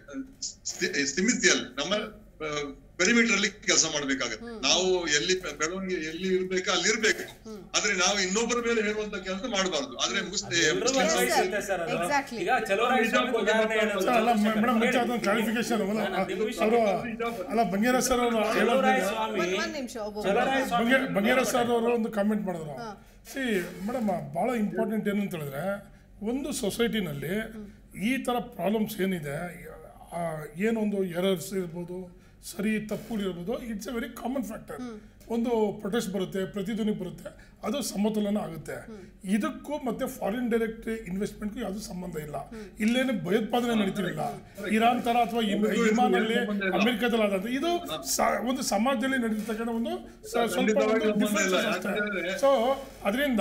ಸ್ಥಿ- ಸ್ಥಿಮಿತಿಯಲ್ಲಿ ನಮ್ಮ ಪೆರಿಮೀಟರ್ ಅಲ್ಲಿ ಕೆಲಸ ಮಾಡ್ಬೇಕಾಗತ್ತೆ ನಾವು ಎಲ್ಲಿ ಬೆ- ಬೆಳವಣಿಗೆ ಎಲ್ಲಿ ಇರ್ಬೇಕು ಅಲ್ಲಿ ಇರ್ಬೇಕು ಆದ್ರೆ ನಾವು ಇನ್ನೊಬ್ಬರ ಮೇಲೆ ಹೇಳುವಂತ ಕೆಲಸ ಮಾಡಬಾರ್ದು ಆದ್ರೆ ಮುಸ್ಲಿ- ಎಲ್ರಿಗೂ ಮುಸ್ಲಿಂ Yes, sir. ಅನ್ವಯಿಸುತ್ತೆ ಸರ್ ಅದು. Exactly. ಈಗ ಚಲೋರಾಯ ಸ್ವಾಮಿ ಉದಾಹರಣೆ ಹೇಳಿದ್ರು. ಸರ್ ಅಲ್ಲ ಮೇಡಮ್ ಮುಂಚೆ ಅದೊಂದು ಕ್ಲಾರಿಫಿಕೇಶನ್ ಅವರು ಅಲ್ಲ ಬಂಗೇರ ಸರ್ ಅವರು ಚಲೋರಾಯ ಹೇಳೋದು ಸ್ವಾಮಿ ಒಂದ್ ಒಂದ್ ನಿಮಿಷ ಒಬ್ಬ ಚಲೋರಾಯ ಸ್ವಾಮಿ ಬಂಗೆ ಬಂಗೇರ ಸರ್ ಅವರು ಒಂದು ಕಾಮೆಂಟ್ ಮಾಡಿದ್ರು ಸಿ ಮೇಡಮ್ ಭಾಳ ಇಂಪಾರ್ಟೆಂಟ್ ಏನು ಅಂತ ಹೇಳಿದ್ರೆ ಒಂದು ಸೊಸೈಟಿನಲ್ಲಿ ಈ ಥರ ಪ್ರಾಬ್ಲಮ್ಸ್ ಏನಿದೆ ಆ, ಏನೊಂದು ಎರರ್ಸ್ ಇರ್ಬೋದು ಸರಿ ತಪ್ಪುಗಳಿರ್ಬೋದು it's a very common factor ಒಂದು ಪ್ರೊಟೆಸ್ಟ್ ಬರುತ್ತೆ ಪ್ರತಿಧ್ವನಿ ಬರುತ್ತೆ ಅದು ಸಮತೋಲನ ಆಗುತ್ತೆ ಇದಕ್ಕೂ ಮತ್ತೆ ಫಾರಿನ್ ಡೈರೆಕ್ಟ್ ಇನ್ವೆಸ್ಟ್ಮೆಂಟ್ಗೂ ಯಾವುದು ಸಂಬಂಧ ಇಲ್ಲ ಇಲ್ಲೇನು ಭಯೋತ್ಪಾದನೆ ನಡೀತಿರಲಿಲ್ಲ ಇರಾನ್ ತರ ಅಥವಾ ಇಮಾನಲ್ಲಿ ಅಮೆರಿಕದಲ್ಲಿ ಆದಂತ ಇದು ಸ- ಒಂದು ಸಮಾಜದಲ್ಲಿ ನಡೆದಿರ್ತಕ್ಕಂಥ ಒಂದು ಸ- ಸ್ವಲ್ಪ ಖಂಡಿತವಾಗಿ ಒಂದು ಸಂಬಂಧ ಇಲ್ಲ. differences ಅಷ್ಟೇ ಯಾಕಂದ್ರೆ- ಸೊ ಅದರಿಂದ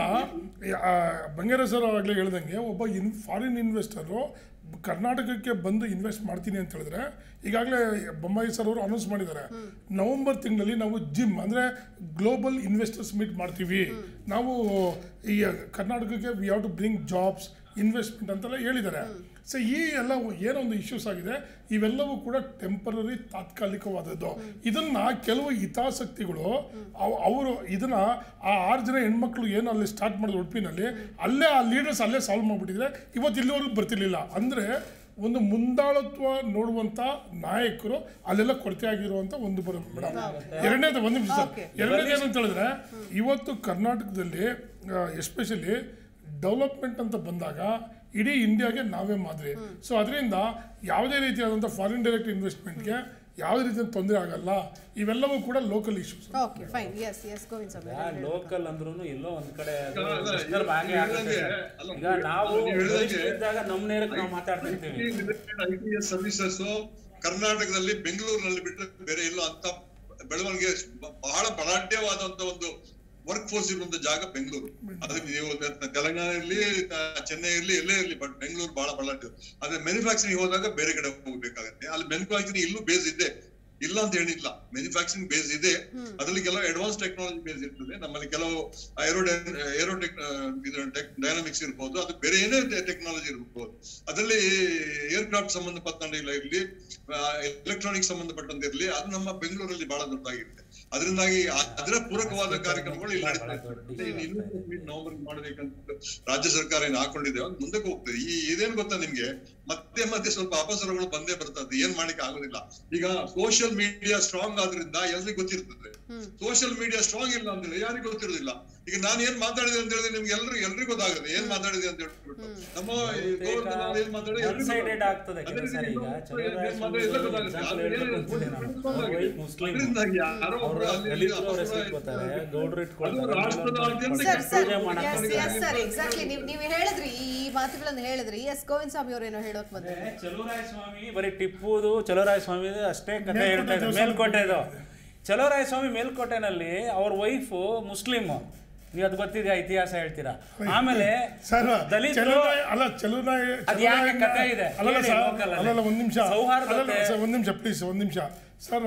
ಬಂಗೇರ ಸರ್ ಆಗಲೇ ಹೇಳ್ದಂಗೆ ಒಬ್ಬ ಇನ್ ಫಾರಿನ್ ಇನ್ವೆಸ್ಟರು ಕರ್ನಾಟಕಕ್ಕೆ ಬಂದು ಇನ್ವೆಸ್ಟ್ ಮಾಡ್ತೀನಿ ಅಂತ ಹೇಳಿದ್ರೆ ಈಗಾಗಲೇ ಬೊಮ್ಮಾಯಿ ಸರ್ ಅವರು ಅನೌನ್ಸ್ ಮಾಡಿದ್ದಾರೆ ನವೆಂಬರ್ ತಿಂಗಳಲ್ಲಿ ನಾವು ಜಿಮ್ ಅಂದರೆ ಗ್ಲೋಬಲ್ ಇನ್ವೆಸ್ಟರ್ಸ್ ಮೀಟ್ ಮಾಡ್ತೀವಿ ನಾವು ಈ ಕರ್ನಾಟಕಕ್ಕೆ we have to bring jobs investment ಅಂತೆಲ್ಲ ಹೇಳಿದ್ದಾರೆ ಸೊ ಈ ಎಲ್ಲ ಏನೋ ಒಂದು ಇಶ್ಯೂಸ್ ಆಗಿದೆ ಇವೆಲ್ಲವೂ ಕೂಡ ಟೆಂಪರರಿ ತಾತ್ಕಾಲಿಕವಾದದ್ದು ಇದನ್ನ ಕೆಲವು ಹಿತಾಸಕ್ತಿಗಳು ಅವ್- ಅವರು ಇದನ್ನ ಆ ಆರು ಜನ ಹೆಣ್ಮಕ್ಳು ಏನು ಅಲ್ಲಿ ಸ್ಟಾರ್ಟ್ ಮಾಡಿದ ಉಡುಪಿನಲ್ಲಿ ಅಲ್ಲೇ ಆ ಲೀಡರ್ಸ್ ಅಲ್ಲೇ ಸಾಲ್ವ್ ಮಾಡಿಬಿಟ್ಟಿದ್ರೆ ಇವತ್ತು ಇಲ್ಲಿವರೆಗೂ ಬರ್ತಿರ್ಲಿಲ್ಲ ಅಂದರೆ ಒಂದು ಮುಂದಾಳತ್ವ ನೋಡುವಂತ ನಾಯಕರು ಅಲ್ಲೆಲ್ಲ ಕೊರತೆ ಆಗಿರುವಂತ ಒಂದು ಬರ ಮೇಡಮ್ ಎರಡನೇದು ಒಂದು ನಿಮಿಷ ಸರ್ Okay. ಎರಡನೇದು ಏನು ಅಂತ ಹೇಳಿದ್ರೆ ಇವತ್ತು ಕರ್ನಾಟಕದಲ್ಲಿ ಎಸ್ಪೆಷಲಿ ಡೆವಲಪ್ಮೆಂಟ್ ಅಂತ ಬಂದಾಗ ಇಡೀ ಇಂಡಿಯಾಗೆ ನಾವೇ ಮಾದರಿ ಸೊ ಅದರಿಂದ ಯಾವುದೇ ರೀತಿಯಾದಂಥ ಫಾರಿನ್ ಡೈರೆಕ್ಟ್ ಇನ್ವೆಸ್ಟ್ಮೆಂಟ್ಗೆ ಯಾವುದೇ ರೀತಿಯ ತೊಂದರೆ ಆಗಲ್ಲ ಇವೆಲ್ಲವೂ ಕೂಡ local issues okay fine yes yes Govind Swamy local ಅಂದ್ರೂ ಎಲ್ಲೋ ಒಂದ್ ಕಡೆ ಅದು ಅಲ್ಲ, disturb ಆಗೇ ನೀವು ಆಗುತ್ತೆ ಹೇಳ್ದಂಗೆ, ಸರ್. ಅಲ್ಲ, ಈಗ ನಾವು ನೀವು ಹೇಳ್ದಂಗೆ ಇದ್ದಾಗ ನಮ್ಮ ನೇರಕ್ಕೆ ನಾವು ಮಾತಾಡ್ತಿರ್ತೀವಿ ಐ ಟಿ ಎಸ್ ಸರ್ವಿಸಸ್ ಕರ್ನಾಟಕದಲ್ಲಿ ಬೆಂಗಳೂರಿನಲ್ಲಿ ಬಿಟ್ಟರೆ ಬೇರೆ ಎಲ್ಲೋ ಅಂತ ಬೆಳವಣಿಗೆ ಬಹಳ ಬಲಾಢ್ಯವಾದಂತ ಒಂದು ವರ್ಕ್ ಫೋರ್ಸ್ ಇರುವಂತ ಜಾಗ ಬೆಂಗಳೂರು ಅದಕ್ಕೆ ನೀವು ತೆಲಂಗಾಣ ಇರ್ಲಿ ಆ, ಚೆನ್ನೈ ಇರ್ಲಿ ಎಲ್ಲೇ ಇರ್ಲಿ ಬಟ್ ಬೆಂಗಳೂರು ಬಹಳ ಬಲಾಢ್ಯ ಆದ್ರೆ ಮ್ಯಾನುಫ್ಯಾಕ್ಚರಿಂಗ್ ಹೋದಾಗ ಬೇರೆ ಕಡೆ ಹೋಗ್ಬೇಕಾಗತ್ತೆ ಅಲ್ಲಿ ಮ್ಯಾನುಫ್ಯಾಕ್ಚರಿಂಗ್ ಇಲ್ಲೂ ಬೇಸ್ ಇದೆ ಇಲ್ಲ ಅಂತ ಹೇಳಿಲ್ಲ ಮ್ಯಾನುಫ್ಯಾಕ್ಚರಿಂಗ್ ಬೇಸ್ ಇದೆ ಅದರಲ್ಲಿ ಕೆಲವು ಅಡ್ವಾನ್ಸ್ ಟೆಕ್ನಾಲಜಿ ಬೇಸ್ ಇರ್ತದೆ ನಮ್ಮಲ್ಲಿ ಕೆಲವು ಏರೋ ಏರೋ ಡೈನಾಮಿಕ್ಸ್ ಇರ್ಬೋದು ಅದು ಬೇರೆ ಏನೇ ಟೆಕ್ನಾಲಜಿ ಇರ್ಬೋದು ಅದರಲ್ಲಿ ಏರ್ಕ್ರಾಫ್ಟ್ ಸಂಬಂಧಪಟ್ಟಂತೆ ಇಲ್ಲ ಇರ್ಲಿ ಎಲೆಕ್ಟ್ರಾನಿಕ್ ಸಂಬಂಧಪಟ್ಟಂತೆ ಇರ್ಲಿ ಅದು ನಮ್ಮ ಬೆಂಗಳೂರಲ್ಲಿ ಬಹಳ ದೊಡ್ಡದಾಗಿರುತ್ತೆ ಅದರಿಂದಾಗಿ ಆ- ಅದರ ಪೂರಕವಾದ ಕಾರ್ಯಕ್ರಮಗಳು ಇಲ್ಲಿ ನಡೀತಾ ಇರ್ತದೆ ಇನ್ನು ಇನ್ನೊಂದು meet ನವೆಂಬರ್ ಮಾಡ್ಬೇಕಂತ ರಾಜ್ಯ ಸರ್ಕಾರ ಏನು ಹಾಕೊಂಡಿದೆ ಅದು ಮುಂದಕ್ಕೆ ಹೋಗ್ತದೆ ಈ ಇದೇನ್ ಗೊತ್ತಾ ನಿಮ್ಗೆ ಮತ್ತೆ ಮತ್ತೆ ಸ್ವಲ್ಪ ಅಪಸರಗಳು ಬಂದೇ ಬರ್ತದೆ ಏನ್ ಮಾಡ್ಲಿಕ್ಕೆ ಆಗೋದಿಲ್ಲ ಈಗ ಕೋಶ ಸೋಷಿಯಲ್ ಮೀಡಿಯಾ ಸ್ಟ್ರಾಂಗ್ ಆದ್ರಿಂದ ಎಲ್ರಿಗೂ ಗೊತ್ತಿರ್ತದೆ ಸೋಷಿಯಲ್ ಮೀಡಿಯಾ ಸ್ಟ್ರಾಂಗ್ ಇಲ್ಲ ಅಂದ್ರೆ ಯಾರಿಗೂ ಗೊತ್ತಿರೋದಿಲ್ಲ ಈಗ ನಾನು ಏನ್ ಮಾತಾಡಿದೆ ಅಂತ ಹೇಳಿದ್ರೆ ನಿಮ್ಗೆ ಎಲ್ರಿಗೂ ಎಲ್ರಿಗೂ ಗೊತ್ತಾಗುತ್ತೆ ಏನ್ ಮಾತಾಡಿದೆ ಅಂತ ಹೇಳ್ಬಿಟ್ಟು ನಮ್ಮ ಈ ಗೋವರ್ಧನ್ ಅವ್ರು ಏನ್ ಮಾತಾಡಿದ್ರೆ ಒನ್ ಎಲ್ರಿಗೂ ಸೈಡೆಡ್ ಗೊತ್ತಾಗುತ್ತೆ. ಆಗ್ತದೆ ಅದೇ ಕೆಲಸ ರೀತಿ ಈಗ ಇನ್ನೊಬ್ರು ಚಲೋರಾಯ ಏನ್ ಸ್ವಾಮಿ ಮಾತಾಡಿದ್ರೆ ಎಲ್ಲ ಗೊತ್ತಾಗುತ್ತೆ. example ಅದು ಹೇಳ್ಬೇಕು ಏನು ಅಂತೀನಿ ನಾನು. ಗೊತ್ತಾಗುತ್ತೆ. ಅವ್ರು ವೈಫ್ ಮುಸ್ಲಿಂ ಅದರಿಂದ ಯಾರೋ ಅವರು ಒಬ್ರು ಅಲ್ಲಿ ದಲಿತರು ಅವ್ರ ಅಪಸ್ವರ ಹೆಸರು ಇಟ್ಕೋತಾರೆ ಗೌಡ್ರು ಅದು ಇಟ್ಕೊಳ್ತಾರೆ ರಾಷ್ಟ್ರದಾದ್ಯಂತ ಸರ್ ಸರ್ ಪೂಜೆ ಮಾಡಕ್ ಎಸ್ ಹೋಗ್ತಾರೆ. ಎಸ್ ಸರ್ ಎಕ್ಸಾಕ್ಟ್ಲಿ ನೀವು ನೀವು ಹೇಳಿದ್ರಿ ಈ ಈ ಮಾತುಗಳನ್ನು ಹೇಳಿದ್ರಿ ಎಸ್ ಗೋವಿಂದ್ ಸ್ವಾಮಿ ಅವರೇನೋ ಹೇಳೋಕ್ ಬಂದ್ರೆ ಚಲುವರಾಯ ಸ್ವಾಮಿ ಬರೀ ಟಿಪ್ಪುದು ಚಲುವರಾಯ ಸ್ವಾಮಿ ಅಷ್ಟೇ ಕಥೆ ಹೇಳ್ತಾ ಇದ್ದಾರೆ ಮೇಲ್ಕೋಟೆದು ಚಲುವರಾಯ ಸ್ವಾಮಿ ಮೇಲ್ಕೋಟೆನಲ್ಲಿ ಅವ್ರ ವೈಫು ಮುಸ್ಲಿಮ್ ನೀವು ಅದು ಗೊತ್ತಿದೆಯಾ ಇತಿಹಾಸ ಹೇಳ್ತೀರಾ ಆಮೇಲೆ ಸರ್ ದಲಿತರು ಚೆಲುನಾಯ್ ಅಲ್ಲ ಚೆಲುನಾಯ್ ಅದ್ ಯಾಕೆ ಕಥೆ ಇದೆ? ಅಲ್ಲಲ್ಲ ಹೇಳಿ ಸರ್ local ಅಲ್ಲಿ. ಅಲ್ಲಲ್ಲ ಒಂದು ನಿಮಿಷ ಸೌಹಾರ್ದತೆ. ಅಲ್ಲಲ್ಲ ಸರ್ ಒಂದು ನಿಮಿಷ ಪ್ಲೀಸ್ ಒಂದು ನಿಮಿಷ ಸರ್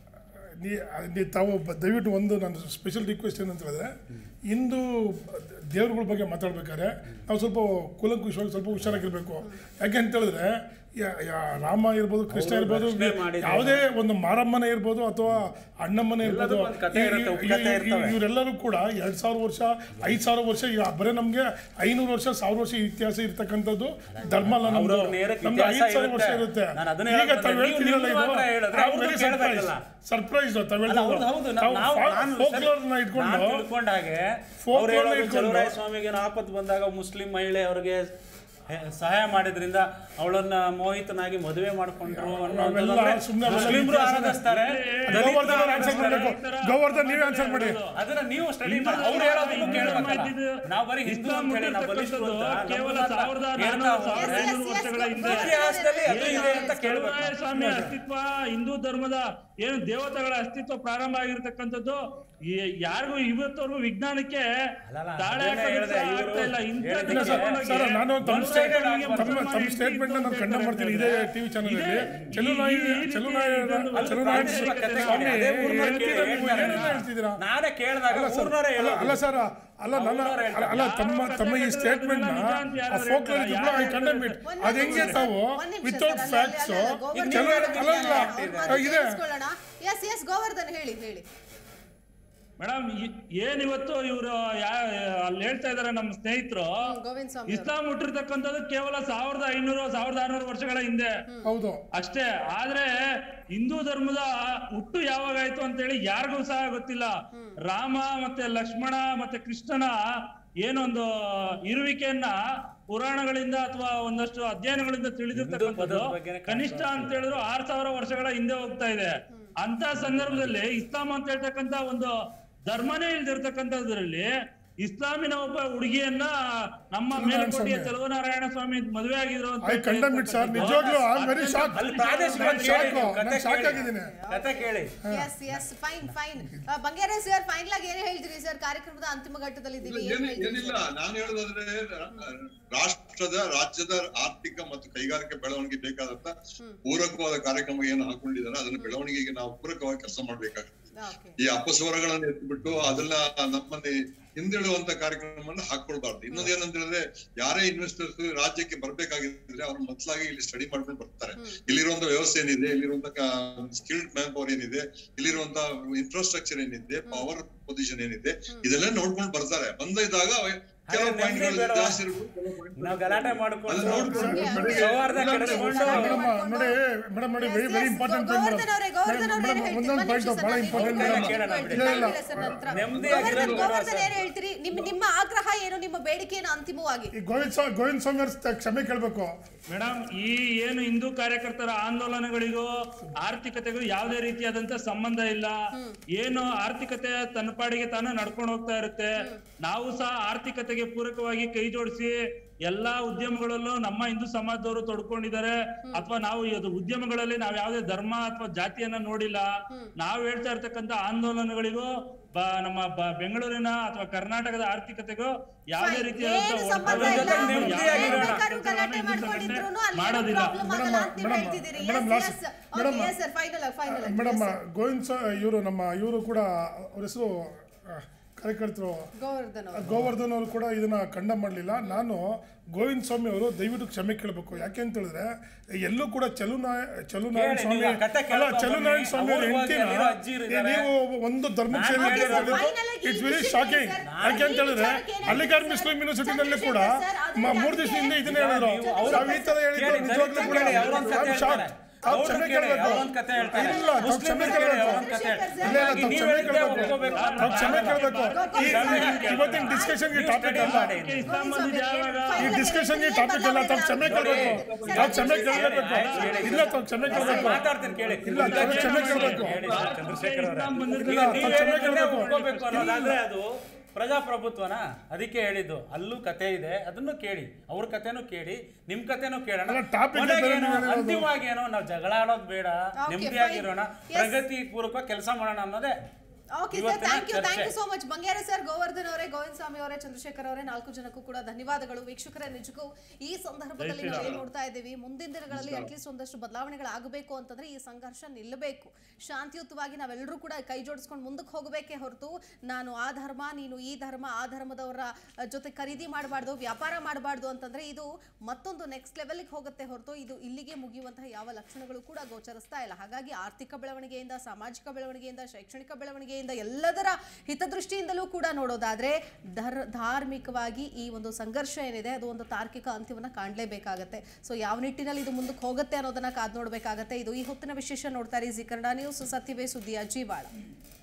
ನೀ ನೀ ತಾವು ಬ- ದಯವಿಟ್ಟು ಒಂದು ನನ್ನ ಸ್ಪೆಷಲ್ ರಿಕ್ವೆಸ್ಟ್ ಏನಂತ ಹೇಳಿದ್ರೆ ಇಂದು ದೇವ್ರಗಳ ಬಗ್ಗೆ ಮಾತಾಡ್ಬೇಕಾದ್ರೆ ನಾವು ಸ್ವಲ್ಪ ಕೂಲಂಕುಷವಾಗಿ ಸ್ವಲ್ಪ ಹುಷಾರಾಗಿರ್ಬೇಕು ಯಾಕೆ ಅಂತ ಹೇಳಿದ್ರೆ ಯಾ- ಯಾ- ರಾಮ ಇರ್ಬೋದು ಕೃಷ್ಣ ಅವ್ರು ಇರ್ಬೋದು ರಕ್ಷಣೆ ಮಾಡಿದ್ರು. ಯಾವುದೇ ಒಂದು ಮಾರಮ್ಮನೆ ಇರ್ಬೋದು ಅಥವಾ ಅಣ್ಣಮ್ಮನೆ ಇರ್ಬೋದು ಎಲ್ಲದಕ್ಕೂ ಒಂದು ಕಥೆ ಇರುತ್ತೆ, ಉಪಕಥೆ ಇರ್ತವೆ. ಇವರೆಲ್ಲರೂ ಕೂಡ ಎರಡ್ ಸಾವಿರ ವರ್ಷ ಐದ್ ಸಾವಿರ ವರ್ಷ ಈಗ ಬರೀ ನಮ್ಗೆ ಐನೂರು ವರ್ಷ ಸಾವಿರ ವರ್ಷ ಇತಿಹಾಸ ಇರ್ತಕ್ಕಂಥದ್ದು ಧರ್ಮ ಅಲ್ಲ ನಮ್ದು ಅವ್ರವ್ರ ನೇರಕ್ಕೆ ನಮ್ದು ಇತಿಹಾಸ ಐದ್ ಸಾವಿರ ವರ್ಷ ಇರುತ್ತೆ. ಇರುತ್ತೆ ನಾನು ಅದನ್ನೇ ಈಗ ಹೇಳಕ್ ತಾವ್ ಬಂದೆ. ಹೇಳ್ತಿದ್ದೀರಲ್ಲ ನೀವು ಮಾತ್ರ ಹೇಳಿದ್ರೆ ಅವ್ರದ್ದು ಕೇಳ್ಬೇಕಲ್ಲ. ಸರ್ಪ್ರೈಸ್ ತಾವ್ ಅಲ್ಲ, ಹೌದು, ಹೌದು. ನಾವು- ನಾವು- ನಾನು ಫೋಕ್ಲೋರ್ನ ನಾನು ಇಟ್ಕೊಂಡು ತಿಳ್ಕೊಂಡ ಹಾಗೆ Folklore ಅವ್ರು ಹೇಳೋದು ಇಟ್ಕೊಂಡು- ಚಲುವರಾಯ ಸ್ವಾಮಿಗೆ ಆಪತ್ತು ಬಂದಾಗ ಮುಸ್ಲಿಂ ಮಹಿಳೆ ಅವ್ರಿಗೆ ಹೆ- ಸಹಾಯ ಮಾಡಿದ್ರಿಂದ ಅವಳನ್ನ ಮೋಹಿತನಾಗಿ ಮದುವೆ ಮಾಡ್ಕೊಂಡ್ರು ನಾವೆಲ್ಲ ಅನ್ನೋದನ್ನ ಸುಮ್ನೆ ಅವೆಲ್ಲ ಮುಸ್ಲಿಮ್ರು ಇತಿಹಾಸ- ಆರಾಧಿಸ್ತಾರೆ ಗೋವರ್ಧನ್ ಅವ್ರು ಆನ್ಸರ್ ದಲಿತರು ಮಾಡಬೇಕು ಗೋವರ್ಧನ್ ನೀವೇ ಆನ್ಸರ್ ಮಾಡಿ ಅದನ್ನ ನೀವು ಸ್ಟಡಿ ಹಿಂದೂ ಮಾಡಿ ಅವ್ರು ಧರ್ಮ ಹೇಳೋದನ್ನು ಹಿಂದೂ ಕೇಳ್ಬೇಕಲ್ಲ ಧರ್ಮ ಇದ್ದಿದ್ದು ನಾವು ಬರೀ ಹಿಂದೂ ಅಂತ ಹೇಳಿ ನಾವು ಬಲಿಷ್ಠರು ಅಂತ ಇರ್ತಕ್ಕಂಥದ್ದು ಕೇವಲ ನಮ್ಮನ್ನ ಸಾವಿರದ ಹೇಳ್ತಾ ನಾನ್ನೂರು, ಹೋದ್ರೆ ಸಾವಿರದ ಐನೂರು ವರ್ಷಗಳ ಹಿಂದೆ ಇತಿಹಾಸದಲ್ಲಿ ಅದು ಇದೆ ಅಂತ ಕೇಳ್ಬೇಕು ಚಲುವರಾಯ ಸ್ವಾಮಿ ಅಸ್ತಿತ್ವ ಹಿಂದೂ ಧರ್ಮದ ಏನು ದೇವತೆಗಳ ಅಸ್ತಿತ್ವ ಪ್ರಾರಂಭ ಆಗಿರ್ತಕ್ಕಂಥದ್ದು ಈ- ಯಾರಿಗೂ ಇವತ್ತವರೆಗೂ ವಿಜ್ಞಾನಕ್ಕೆ ಅಲ್ಲಲ್ಲ, ತಾಳೆ ಅದನ್ನೇ ಹಾಕೋದಕ್ಕೆ ಹೇಳ್ದೆ, ಆಗ್ತಾ ಇಲ್ಲ ಇವ್ರು ಇಂಥ ಹೇಳಿದ್ದಕ್ಕೆ ಇಲ್ಲ ಸರ್, ತಗೊಂಡೋಗಿ ಸರ್ ನಾನು ತಮ್ಮ ಒಂದು ಸ್ಟೇಟ್ಮೆಂಟ್ ಸೈಡ್ಗೆ ತಮ್ಮ ಮುಸಲ್ಮಾನ ತಮ್ಮ ಹೆಂಡತಿ ಸ್ಟೇಟ್ಮೆಂಟ್ ಅಂತ ನಾನು ಖಂಡ ಹೇಳ್ತಾರೆ ಮಾಡ್ತೀನಿ ಇದೇ ಅಂತಂದ್ರೆ ಟಿವಿ ಚಾನಲ್ ಅಲ್ಲಿ ಇದೇ- ಚೆಲುನಾಯಿ ಈ- ಈ ರೀತಿ ಚೆಲುನಾಯಿ ಇದೊಂದು ಚೆಲುನಾಯಿ ಪ್ರಾದೇಶಿಕ ಕಥೆ ಸ್ವಾಮಿ ಅದೇ ಊರ್ನವ್ರು ಹೇಳ್ತೀರಾ ನೀವು ಹೇಳ್ತಾರೆ. ಏನೆಲ್ಲ ಹೇಳ್ತಿದ್ದೀರಾ ನಾನೇ ಕೇಳಿದಾಗ ಅಲ್ಲ ಸರ್ ಊರ್ನವರೇ ಅಲ್ಲ ಹೇಳೋದು ಅಲ್ಲ ಸರ್ ಅಲ್ಲ ನನ್ನ ಅವ್ರವ್ರು ಹೇಳ್ತಾರೆ. ಅಲ್ಲ ತಮ್ಮ ಯಾರೋ ತಮ್ಮ ಈ ಕಥೆ ಸ್ಟೇಟ್ಮೆಂಟ್ ನ ನಿಜ ಅಂತ ಯಾರು ಫೋಕ್ಲರ್ ಹೇಳ್ತಾರೆ? ಇದ್ರು ಐ ಯಾರು ಕಂಡಮ್ ಇಟ್ ಒಂದ್ ಅದು ಹೆಂಗೆ ನಿಮಿಷ ತಾವು ಸರ್, ಒಂದ್ ನಿಮಿಷ ವಿತೌಟ್ ಸರ್, ಫ್ಯಾಕ್ಟ್ಸ್ ಅಲ್ಲ, ಅಲ್ಲ, ಗೋವರ್ಧನ್ ಕೆಲವು ಅವ್ರ ಅಲ್ಲ ಅಲ್ಲ ಮಾತು ಇದೆ ಕೇಳಿಸ್ಕೊಳ್ಳೋಣ ಎಸ್ ಎಸ್ ಗೋವರ್ಧನ್ ಹೇಳಿ ಹೇಳಿ ಮೇಡಮ್ ಏನ್ ಇವತ್ತು ಇವರು ಅಲ್ಲಿ ಹೇಳ್ತಾ ಇದಾರೆ ನಮ್ಮ ಸ್ನೇಹಿತರು ಹ್ಮ್, ಗೋವಿಂದ್ ಸ್ವಾಮಿ ಅವ್ರು. ಇಸ್ಲಾಂ ಹುಟ್ಟಿರ್ತಕ್ಕಂಥದ್ದು ಕೇವಲ ಸಾವಿರದ ಐನೂರು ಸಾವಿರದ ಆರ್ನೂರು ವರ್ಷಗಳ ಹಿಂದೆ ಹೌದು ಅಷ್ಟೇ ಆದ್ರೆ ಹಿಂದೂ ಧರ್ಮದ ಹುಟ್ಟು ಯಾವಾಗಾಯ್ತು ಅಂತ ಹೇಳಿ ಯಾರಿಗೂ ಸಹ ಗೊತ್ತಿಲ್ಲ ರಾಮ ಮತ್ತೆ ಲಕ್ಷ್ಮಣ ಮತ್ತೆ ಕೃಷ್ಣನ ಏನೊಂದು ಇರುವಿಕೆಯನ್ನ ಪುರಾಣಗಳಿಂದ ಅಥವಾ ಒಂದಷ್ಟು ಅಧ್ಯಯನಗಳಿಂದ ತಿಳಿದಿರ್ತಕ್ಕಂಥದ್ದು ಪದದ ಬಗ್ಗೆನೇ ಕನಿಷ್ಠ ಅಂತ ಹೇಳಿದ್ರು ಆರ್ ಸಾವಿರ ವರ್ಷಗಳ ಹಿಂದೆ ಹೋಗ್ತಾ ಇದೆ ಅಂತ ಸಂದರ್ಭದಲ್ಲಿ ಇಸ್ಲಾಂ ಅಂತ ಹೇಳ್ತಕ್ಕಂತ ಒಂದು ಧರ್ಮನೇ ಇಲ್ದಿರ್ತಕ್ಕಂಥದ್ರಲ್ಲಿ ಇಸ್ಲಾಮಿನ ಒಬ್ಬ ಹುಡುಗಿಯನ್ನ ನಮ್ಮ ಮೇಲುಕೋಟೆಯ ಸ್ವಾಮಿ. ಚಲುವನಾರಾಯಣ ಸ್ವಾಮಿ ಮದುವೆ ಆಗಿರೋ ಐ ಕಂಡಮ್ ಇಟ್ ಸರ್ ನಿಜವಾಗ್ಲೂ ಐ ವೆರಿ ಶಾಕ್ ಅಲ್ಲಿ ಪ್ರಾದೇಶಿಕ ನಾನು ಕೇಳಿ ಶಾಕ್ ನೀವು, ಕಥೆ ನಾನು ಶಾಕ್ ಕೇಳಿ. ಆಗಿದ್ದೀನಿ ಕಥೆ ಕೇಳಿ yes yes fine fine Bangera sir final ಆಗಿ ಏನ್ ಹೇಳ್ತೀರಿ ಸರ್ ಕಾರ್ಯಕ್ರಮದ ಅಂತಿಮ ಘಟ್ಟದಲ್ಲಿ ಇದ್ದೀವಿ ಏನ್ ಏನ್- ಹೇಳ್ತೀರಿ ಏನಿಲ್ಲ ನಾನು ಹೇಳೋದಾದ್ರೆ ರಾ- ರಾಷ್ಟ್ರದ ರಾಜ್ಯದ ಆರ್ಥಿಕ ಮತ್ತು ಕೈಗಾರಿಕೆ ಬೆಳವಣಿಗೆ ಬೇಕಾದಂತ ಪೂರಕವಾದ ಕಾರ್ಯಕ್ರಮ ಏನು ಹಾಕೊಂಡಿದ್ದಾರೆ ಅದನ್ನ ಬೆಳವಣಿಗೆಗೆ ನಾವು ಪೂರಕವಾಗಿ ಕೆಲಸ ಮಾಡ್ಬೇಕಾಗ್ತದೆ ಓಕೆ ಈ ಅಪಸ್ವರಗಳನ್ನ ಎತ್ಬಿಟ್ಟು ಅದನ್ನ ನಮ್ಮಲ್ಲಿ ಹಿಂದಿಡುವಂತ ಕಾರ್ಯಕ್ರಮವನ್ನ ಹಾಕೊಳ್ಬಾರ್ದು ಇನ್ನೊಂದು ಏನಂತ ಹೇಳಿದ್ರೆ ಯಾರೇ ಇನ್ವೆಸ್ಟರ್ಸ್ ರಾಜ್ಯಕ್ಕೆ ಬರ್ಬೇಕಾಗಿದ್ರೆ ಅವ್ರು ಮೊದಲಾಗಿ ಇಲ್ಲಿ ಸ್ಟಡಿ ಮಾಡ್ಕೊಂಡು ಬರ್ತಾರೆ ಇಲ್ಲಿರುವಂತ ವ್ಯವಸ್ಥೆ ಏನಿದೆ ಇಲ್ಲಿರುವಂತ ಸ್ಕಿಲ್ಡ್ ಮ್ಯಾನ್ ಪವರ್ ಏನಿದೆ ಇಲ್ಲಿರುವಂತ ಇನ್ಫ್ರಾಸ್ಟ್ರಕ್ಚರ್ ಏನಿದೆ ಪವರ್ ಪೊಸಿಷನ್ ಏನಿದೆ ಇದೆಲ್ಲ ನೋಡ್ಕೊಂಡು ಬರ್ತಾರೆ ಬಂದಿದ್ದಾಗ ಕೆಲವು ಹಾಗಾದ್ರೆ ನೆಮ್ಮದಿ ಪಾಯಿಂಟ್ಗಳು ಬೇಡವಾ? ಜಾಸ್ತಿ ಇರ್ಬೋದು ಕೆಲವು point ನಾವು ಗಲಾಟೆ ಅಲ್ಲಿ ಮಾಡ್ಕೊಂಡು ನೋಡ್ಕೊಂಡು ಹಂಗೆ, ಸೌಹಾರ್ದ ಹಂಗೆ. ಕೆಡಿಸ್ಕೊಂಡು ಮೇಡಮ್ ನೋಡಿ ಮೇಡಮ್ ನೋಡಿ ವೆರಿ ವೆರಿ ಇಂಪಾರ್ಟೆಂಟ್ ಗೋವರ್ಧನ್ ಅವರೇ ಗೋವರ್ಧನ್ ಅವರೇ ಮೇಡಮ್ ಒಂದೊಂದು ಪಾಯಿಂಟ್ ಬಹಳ ಇಂಪಾರ್ಟೆಂಟ್ ಮೇಡಮ್ ಇಲ್ಲ ಇಲ್ಲ ನೆಮ್ಮದಿಯಾಗಿರೋದು ಗೋವರ್ಧನ್ ಏನ್ ಹೇಳ್ತೀರಿ ನಿಮ್ಮ ನಿಮ್ಮ ಆಗ್ರಹ ಏನು ನಿಮ್ಮ ಬೇಡಿಕೆ ಏನು ಅಂತಿಮವಾಗಿ ಈ ಗೋವಿಂದ್ ಸ್ವಾಮಿ ಗೋವಿಂದ್ ಸ್ವಾಮಿ ಅವ್ರ ಕ್ಷಮೆ ಕೇಳಬೇಕು ಮೇಡಮ್ ಈ ಏನು ಹಿಂದೂ ಕಾರ್ಯಕರ್ತರ ಆಂದೋಲನಗಳಿಗೂ ಆರ್ಥಿಕತೆಗೂ ಯಾವುದೇ ರೀತಿಯಾದಂತ ಸಂಬಂಧ ಇಲ್ಲ ಏನು ಆರ್ಥಿಕತೆ ತನ್ನ ಪಾಡಿಗೆ ತಾನು ನಡ್ಕೊಂಡು ಹೋಗ್ತಾ ಇರುತ್ತೆ ನಾವು ಸಹ ಆರ್ಥಿಕತೆಗೆ ಪೂರಕವಾಗಿ ಕೈ ಜೋಡಿಸಿ ಎಲ್ಲಾ ಉದ್ಯಮಗಳಲ್ಲೂ ನಮ್ಮ ಹಿಂದೂ ಸಮಾಜದವರು ತೊಡ್ಕೊಂಡಿದ್ದಾರೆ ಅಥವಾ ನಾವು ಇದು ಉದ್ಯಮಗಳಲ್ಲಿ ನಾವ್ ಯಾವುದೇ ಧರ್ಮ ಅಥವಾ ಜಾತಿಯನ್ನ ನೋಡಿಲ್ಲ ನಾವು ಹೇಳ್ತಾ ಇರ್ತಕ್ಕಂಥ ಆಂದೋಲನಗಳಿಗೂ ಬ- ನಮ್ಮ ಬ- ಬೆಂಗಳೂರಿನ ಅಥವಾ ಕರ್ನಾಟಕದ ಆರ್ಥಿಕತೆಗೂ ಯಾವುದೇ ರೀತಿಯಾದಂತ ಏನು ಸಂಬಂಧ ಅದ್ರ ಇಲ್ಲ ಜೊತೆ ನೆಮ್ಮದಿಯಾಗಿರೋಣ. ಏನ್ ಬೇಕಾದ್ರೂ ಗಲಾಟೆ ಮಾಡ್ಕೊಂಡಿದ್ರುನು ಅಲ್ಲಿ ಮಾಡೋದಿಲ್ಲ. ಪ್ರಾಬ್ಲಮ್ ಆಗಲ್ಲ ಅಂತ ನೀವು ಮೇಡಮ್, ಹೇಳ್ತಿದ್ದೀರಿ madam, Yes, last- yes. Madam, Okay, yes, sir. Final ಆಗಿ, final ಆಗಿ. Madam Yes, sir. ಗೋವಿಂದ್ ಸ್ವಾ ಇವರು ನಮ್ಮ ಇವರು ಕೂಡ ಅವ್ರ ಹೆಸರು ಕಾರ್ಯಕರ್ತರು ಗೋವರ್ಧನ್ ಅವರು ಗೋವರ್ಧನ್ ಅವರು ಕೂಡ ಇದನ್ನ ಖಂಡ ಮಾಡಲಿಲ್ಲ ನಾನು ಗೋವಿಂದ್ ಸ್ವಾಮಿ ಅವರು ದಯವಿಟ್ಟು ಕ್ಷಮೆ ಕೇಳಬೇಕು ಯಾಕೆ ಅಂತ ಹೇಳಿದ್ರೆ ಎಲ್ಲೂ ಕೂಡ ಚಲುನಾಯ ಚಲುನಾರಾಯಣ ಕೇಳಿ, ಸ್ವಾಮಿ ನೀವು ಆ ಕಥೆ ಅಲ್ಲ ಕೇಳೋಕೆ ಚಲುನಾರಾಯಣ ಬನ್ನಿ. ಸ್ವಾಮಿ ಅವ್ರ ಅವ್ರು ಹೋಗಿ ಹೆಂಡತಿನ ಅಲ್ಲಿರೋ ಅಜ್ಜಿರು ಇದ್ದಾರೆ. ನೀವು ಒಂದು ಧರ್ಮಕ್ಕೆ ನಾನು ಸೇರಿರೋದು ಹೇಳಿರೋದು final ಆಗಿ ಇಟ್ಸ್ ಈ ವೆರಿ ವಿಷಯಕ್ಕೆ ಶಾಕಿಂಗ್ ಸರ್, ಯಾಕೆ ಅಂತ ಈ ಹೇಳಿದ್ರೆ ವಿಚಾರಕ್ಕೆ ಏನಾಗಿದೆ ಅಲ್ಲಿಗಾರ್ ಸರ್? ಮುಸ್ಲಿಂ ಯೂನಿವರ್ಸಿಟಿನಲ್ಲಿ ಕೂಡ ಚಂದ್ರಶೇಖರ್ ಸರ್, ಅದಕ್ಕೆ ಮ- ಮೂರು ದಿವಸದಿಂದ ಇದನ್ನೇ ಹೇಳಿದ್ರು ನೀವು ಅವ್ರ ನಾವು ಈ ತರ ಹೇಳಿದ್ರು ಕೇಳಿ, ನಿಜವಾಗ್ಲೂ ಕೂಡ ಕೇಳಿ, ಅವ್ರು ಒಂದ್ ಸತಿ I'm shocked. ಹೇಳ್ತಾರೆ. ತಾವು ಅವ್ರು ಕ್ಷಮೆ ಕೇಳಿ, ಕೇಳ್ಬೇಕು. ಅವ್ರೊಂದ್ ಕತೆ ಹೇಳ್ತಾರೆ. ಇಲ್ಲ, ತಾವು ಮುಸ್ಲಿಮ್ರು ಕ್ಷಮೆ ಕೇಳಿ, ಕೇಳ್ಬೇಕು. ಅವ್ರೊಂದ್ ಕತೆ ಹೇಳ್ತಾರೆ. ಇಲ್ಲ, ಇಲ್ಲ, ತಾವು ನೀವು ಕ್ಷಮೆ ಹೇಳಿದ್ದೆ ಕೇಳ್ಬೇಕು. ಒಪ್ಕೋಬೇಕು. ತಾವು ಕ್ಷಮೆ ಕೇಳ್ಬೇಕು ಈ- ಈ- ಇವತ್ತಿನ ಡಿಸ್ಕಷನ್ಗೆ ನೀವು ಟಾಪಿಕ್ study ಅಲ್ಲ ಮಾಡಿ. ಇಸ್ಲಾಂ ಬಂದಿದ್ದು ಯಾವಾಗ ಈ ಡಿಸ್ಕಷನ್ಗೆ ಟಾಪಿಕ್ ಅಲ್ಲ ತಾವು ಕ್ಷಮೆ ಕೇಳಬೇಕು ತಾವು ಕ್ಷಮೆ ಕೇಳಬೇಕು ಇಲ್ಲ ತಾವು ಕ್ಷಮೆ ನಾನು ಕೇಳಬೇಕು ಮಾತಾಡ್ತೀನಿ ಕೇಳಿ ಇಲ್ಲ, ತಾವು ಕ್ಷಮೆ ಕೇಳ್ಬೇಕು. ಹೇಳಿ ಸರ್, ಚಂದ್ರಶೇಖರ್ ಅವರೇ. ಇಸ್ಲಾಂ ಬಂದಿದ್ದು ಈಗ ಇಲ್ಲ, ನೀವು ತಾವು ಕ್ಷಮೆ ಹೇಳಿದ್ದನ್ನೇ ಕೇಳ್ಬೇಕು. ಒಪ್ಕೋಬೇಕು ಅನ್ನೋದಾದ್ರೆ ಅದು ಪ್ರಜಾಪ್ರಭುತ್ವನ ಅದಕ್ಕೆ ಹೇಳಿದ್ದು ಅಲ್ಲೂ ಕತೆ ಇದೆ ಅದನ್ನು ಕೇಳಿ ಅವ್ರ ಕತೆನೂ ಕೇಳಿ ನಿಮ್ ಕತೆನೂ ಕೇಳೋಣ ಅಲ್ಲ, topic ಕೊನೆಗೆ ಬೇರೆ ಏನೋ, ನೀವು ಹೇಳಿರೋದು. ಅಂತಿಮವಾಗಿ ಏನೋ ನಾವು ಜಗಳ ಆಡೋದು ಬೇಡ Okay, ನೆಮ್ಮದಿಯಾಗಿರೋಣ fine. Yes. ಪ್ರಗತಿ ಪೂರ್ವಕ ಕೆಲಸ ಮಾಡೋಣ ಅನ್ನೋದೇ ಓಕೆ ಸರ್ ಇವತ್ತಿನ ಥ್ಯಾಂಕ್ ಯು ಥ್ಯಾಂಕ್ ಯು ಚರ್ಚೆ. So much Bangera sir Govardhan ಅವರೇ ಗೋವಿಂದ ಸ್ವಾಮಿ ಅವರೇ ಚಂದ್ರಶೇಖರ್ ಅವರೇ ನಾಲ್ಕು ಜನಕ್ಕೂ ಕೂಡ ಧನ್ಯವಾದಗಳು ವೀಕ್ಷಕರೇ ನಿಜಕ್ಕೂ ಈ ಸಂದರ್ಭದಲ್ಲಿ ನಾವು ಏನ್ ನೋಡ್ತಾ ಇದ್ದೀವಿ ಮುಂದಿನ ದಿನಗಳಲ್ಲಿ ಅಟ್ಲೀಸ್ಟ್ ಒಂದಷ್ಟು ಬದಲಾವಣೆಗಳಾಗಬೇಕು ಅಂತಂದ್ರೆ ಈ ಸಂಘರ್ಷ ನಿಲ್ಲಬೇಕು ಶಾಂತಿಯುತವಾಗಿ ನಾವೆಲ್ಲರೂ ಕೂಡ ಕೈ ಜೋಡಿಸ್ಕೊಂಡು ಮುಂದಕ್ಕೆ ಹೋಗಬೇಕೇ ಹೊರತು ನಾನು ಆ ಧರ್ಮ ನೀನು ಈ ಧರ್ಮ ಆ ಧರ್ಮದವರ ಜೊತೆ ಖರೀದಿ ಮಾಡಬಾರ್ದು ವ್ಯಾಪಾರ ಮಾಡಬಾರ್ದು ಅಂತಂದ್ರೆ ಇದು ಮತ್ತೊಂದು ನೆಕ್ಸ್ಟ್ ಲೆವೆಲ್ಗೆ ಹೋಗುತ್ತೆ ಹೊರತು ಇದು ಇಲ್ಲಿಗೆ ಮುಗಿಯುವಂತಹ ಯಾವ ಲಕ್ಷಣಗಳು ಕೂಡ ಗೋಚರಿಸ್ತಾ ಇಲ್ಲ ಹಾಗಾಗಿ ಆರ್ಥಿಕ ಬೆಳವಣಿಗೆಯಿಂದ ಸಾಮಾಜಿಕ ಬೆಳವಣಿಗೆಯಿಂದ ಶೈಕ್ಷಣಿಕ ಬೆಳವಣಿಗೆಯಿಂದ ಎಲ್ಲದರ ಹಿತದೃಷ್ಟಿಯಿಂದಲೂ ಕೂಡ ನೋಡೋದಾದ್ರೆ ಧರ್ ಧಾರ್ಮಿಕವಾಗಿ ಈ ಒಂದು ಸಂಘರ್ಷ ಏನಿದೆ ಅದು ಒಂದು ತಾರ್ಕಿಕ ಅಂತ್ಯವನ್ನು ಕಾಣಲೇಬೇಕಾಗತ್ತೆ ಸೊ ಯಾವ ನಿಟ್ಟಿನಲ್ಲಿ ಇದು ಮುಂದಕ್ಕೆ ಹೋಗುತ್ತೆ ಅನ್ನೋದನ್ನ ಕಾದ್ ನೋಡಬೇಕಾಗತ್ತೆ ಇದು ಈ ಹೊತ್ತಿನ ವಿಶೇಷ ನೋಡ್ತಾರೆ ಜಿ ಕನ್ನಡ ನ್ಯೂಸ್ ಸತ್ಯವೇ ಸುದ್ದಿಯ ಜೀವಾಳ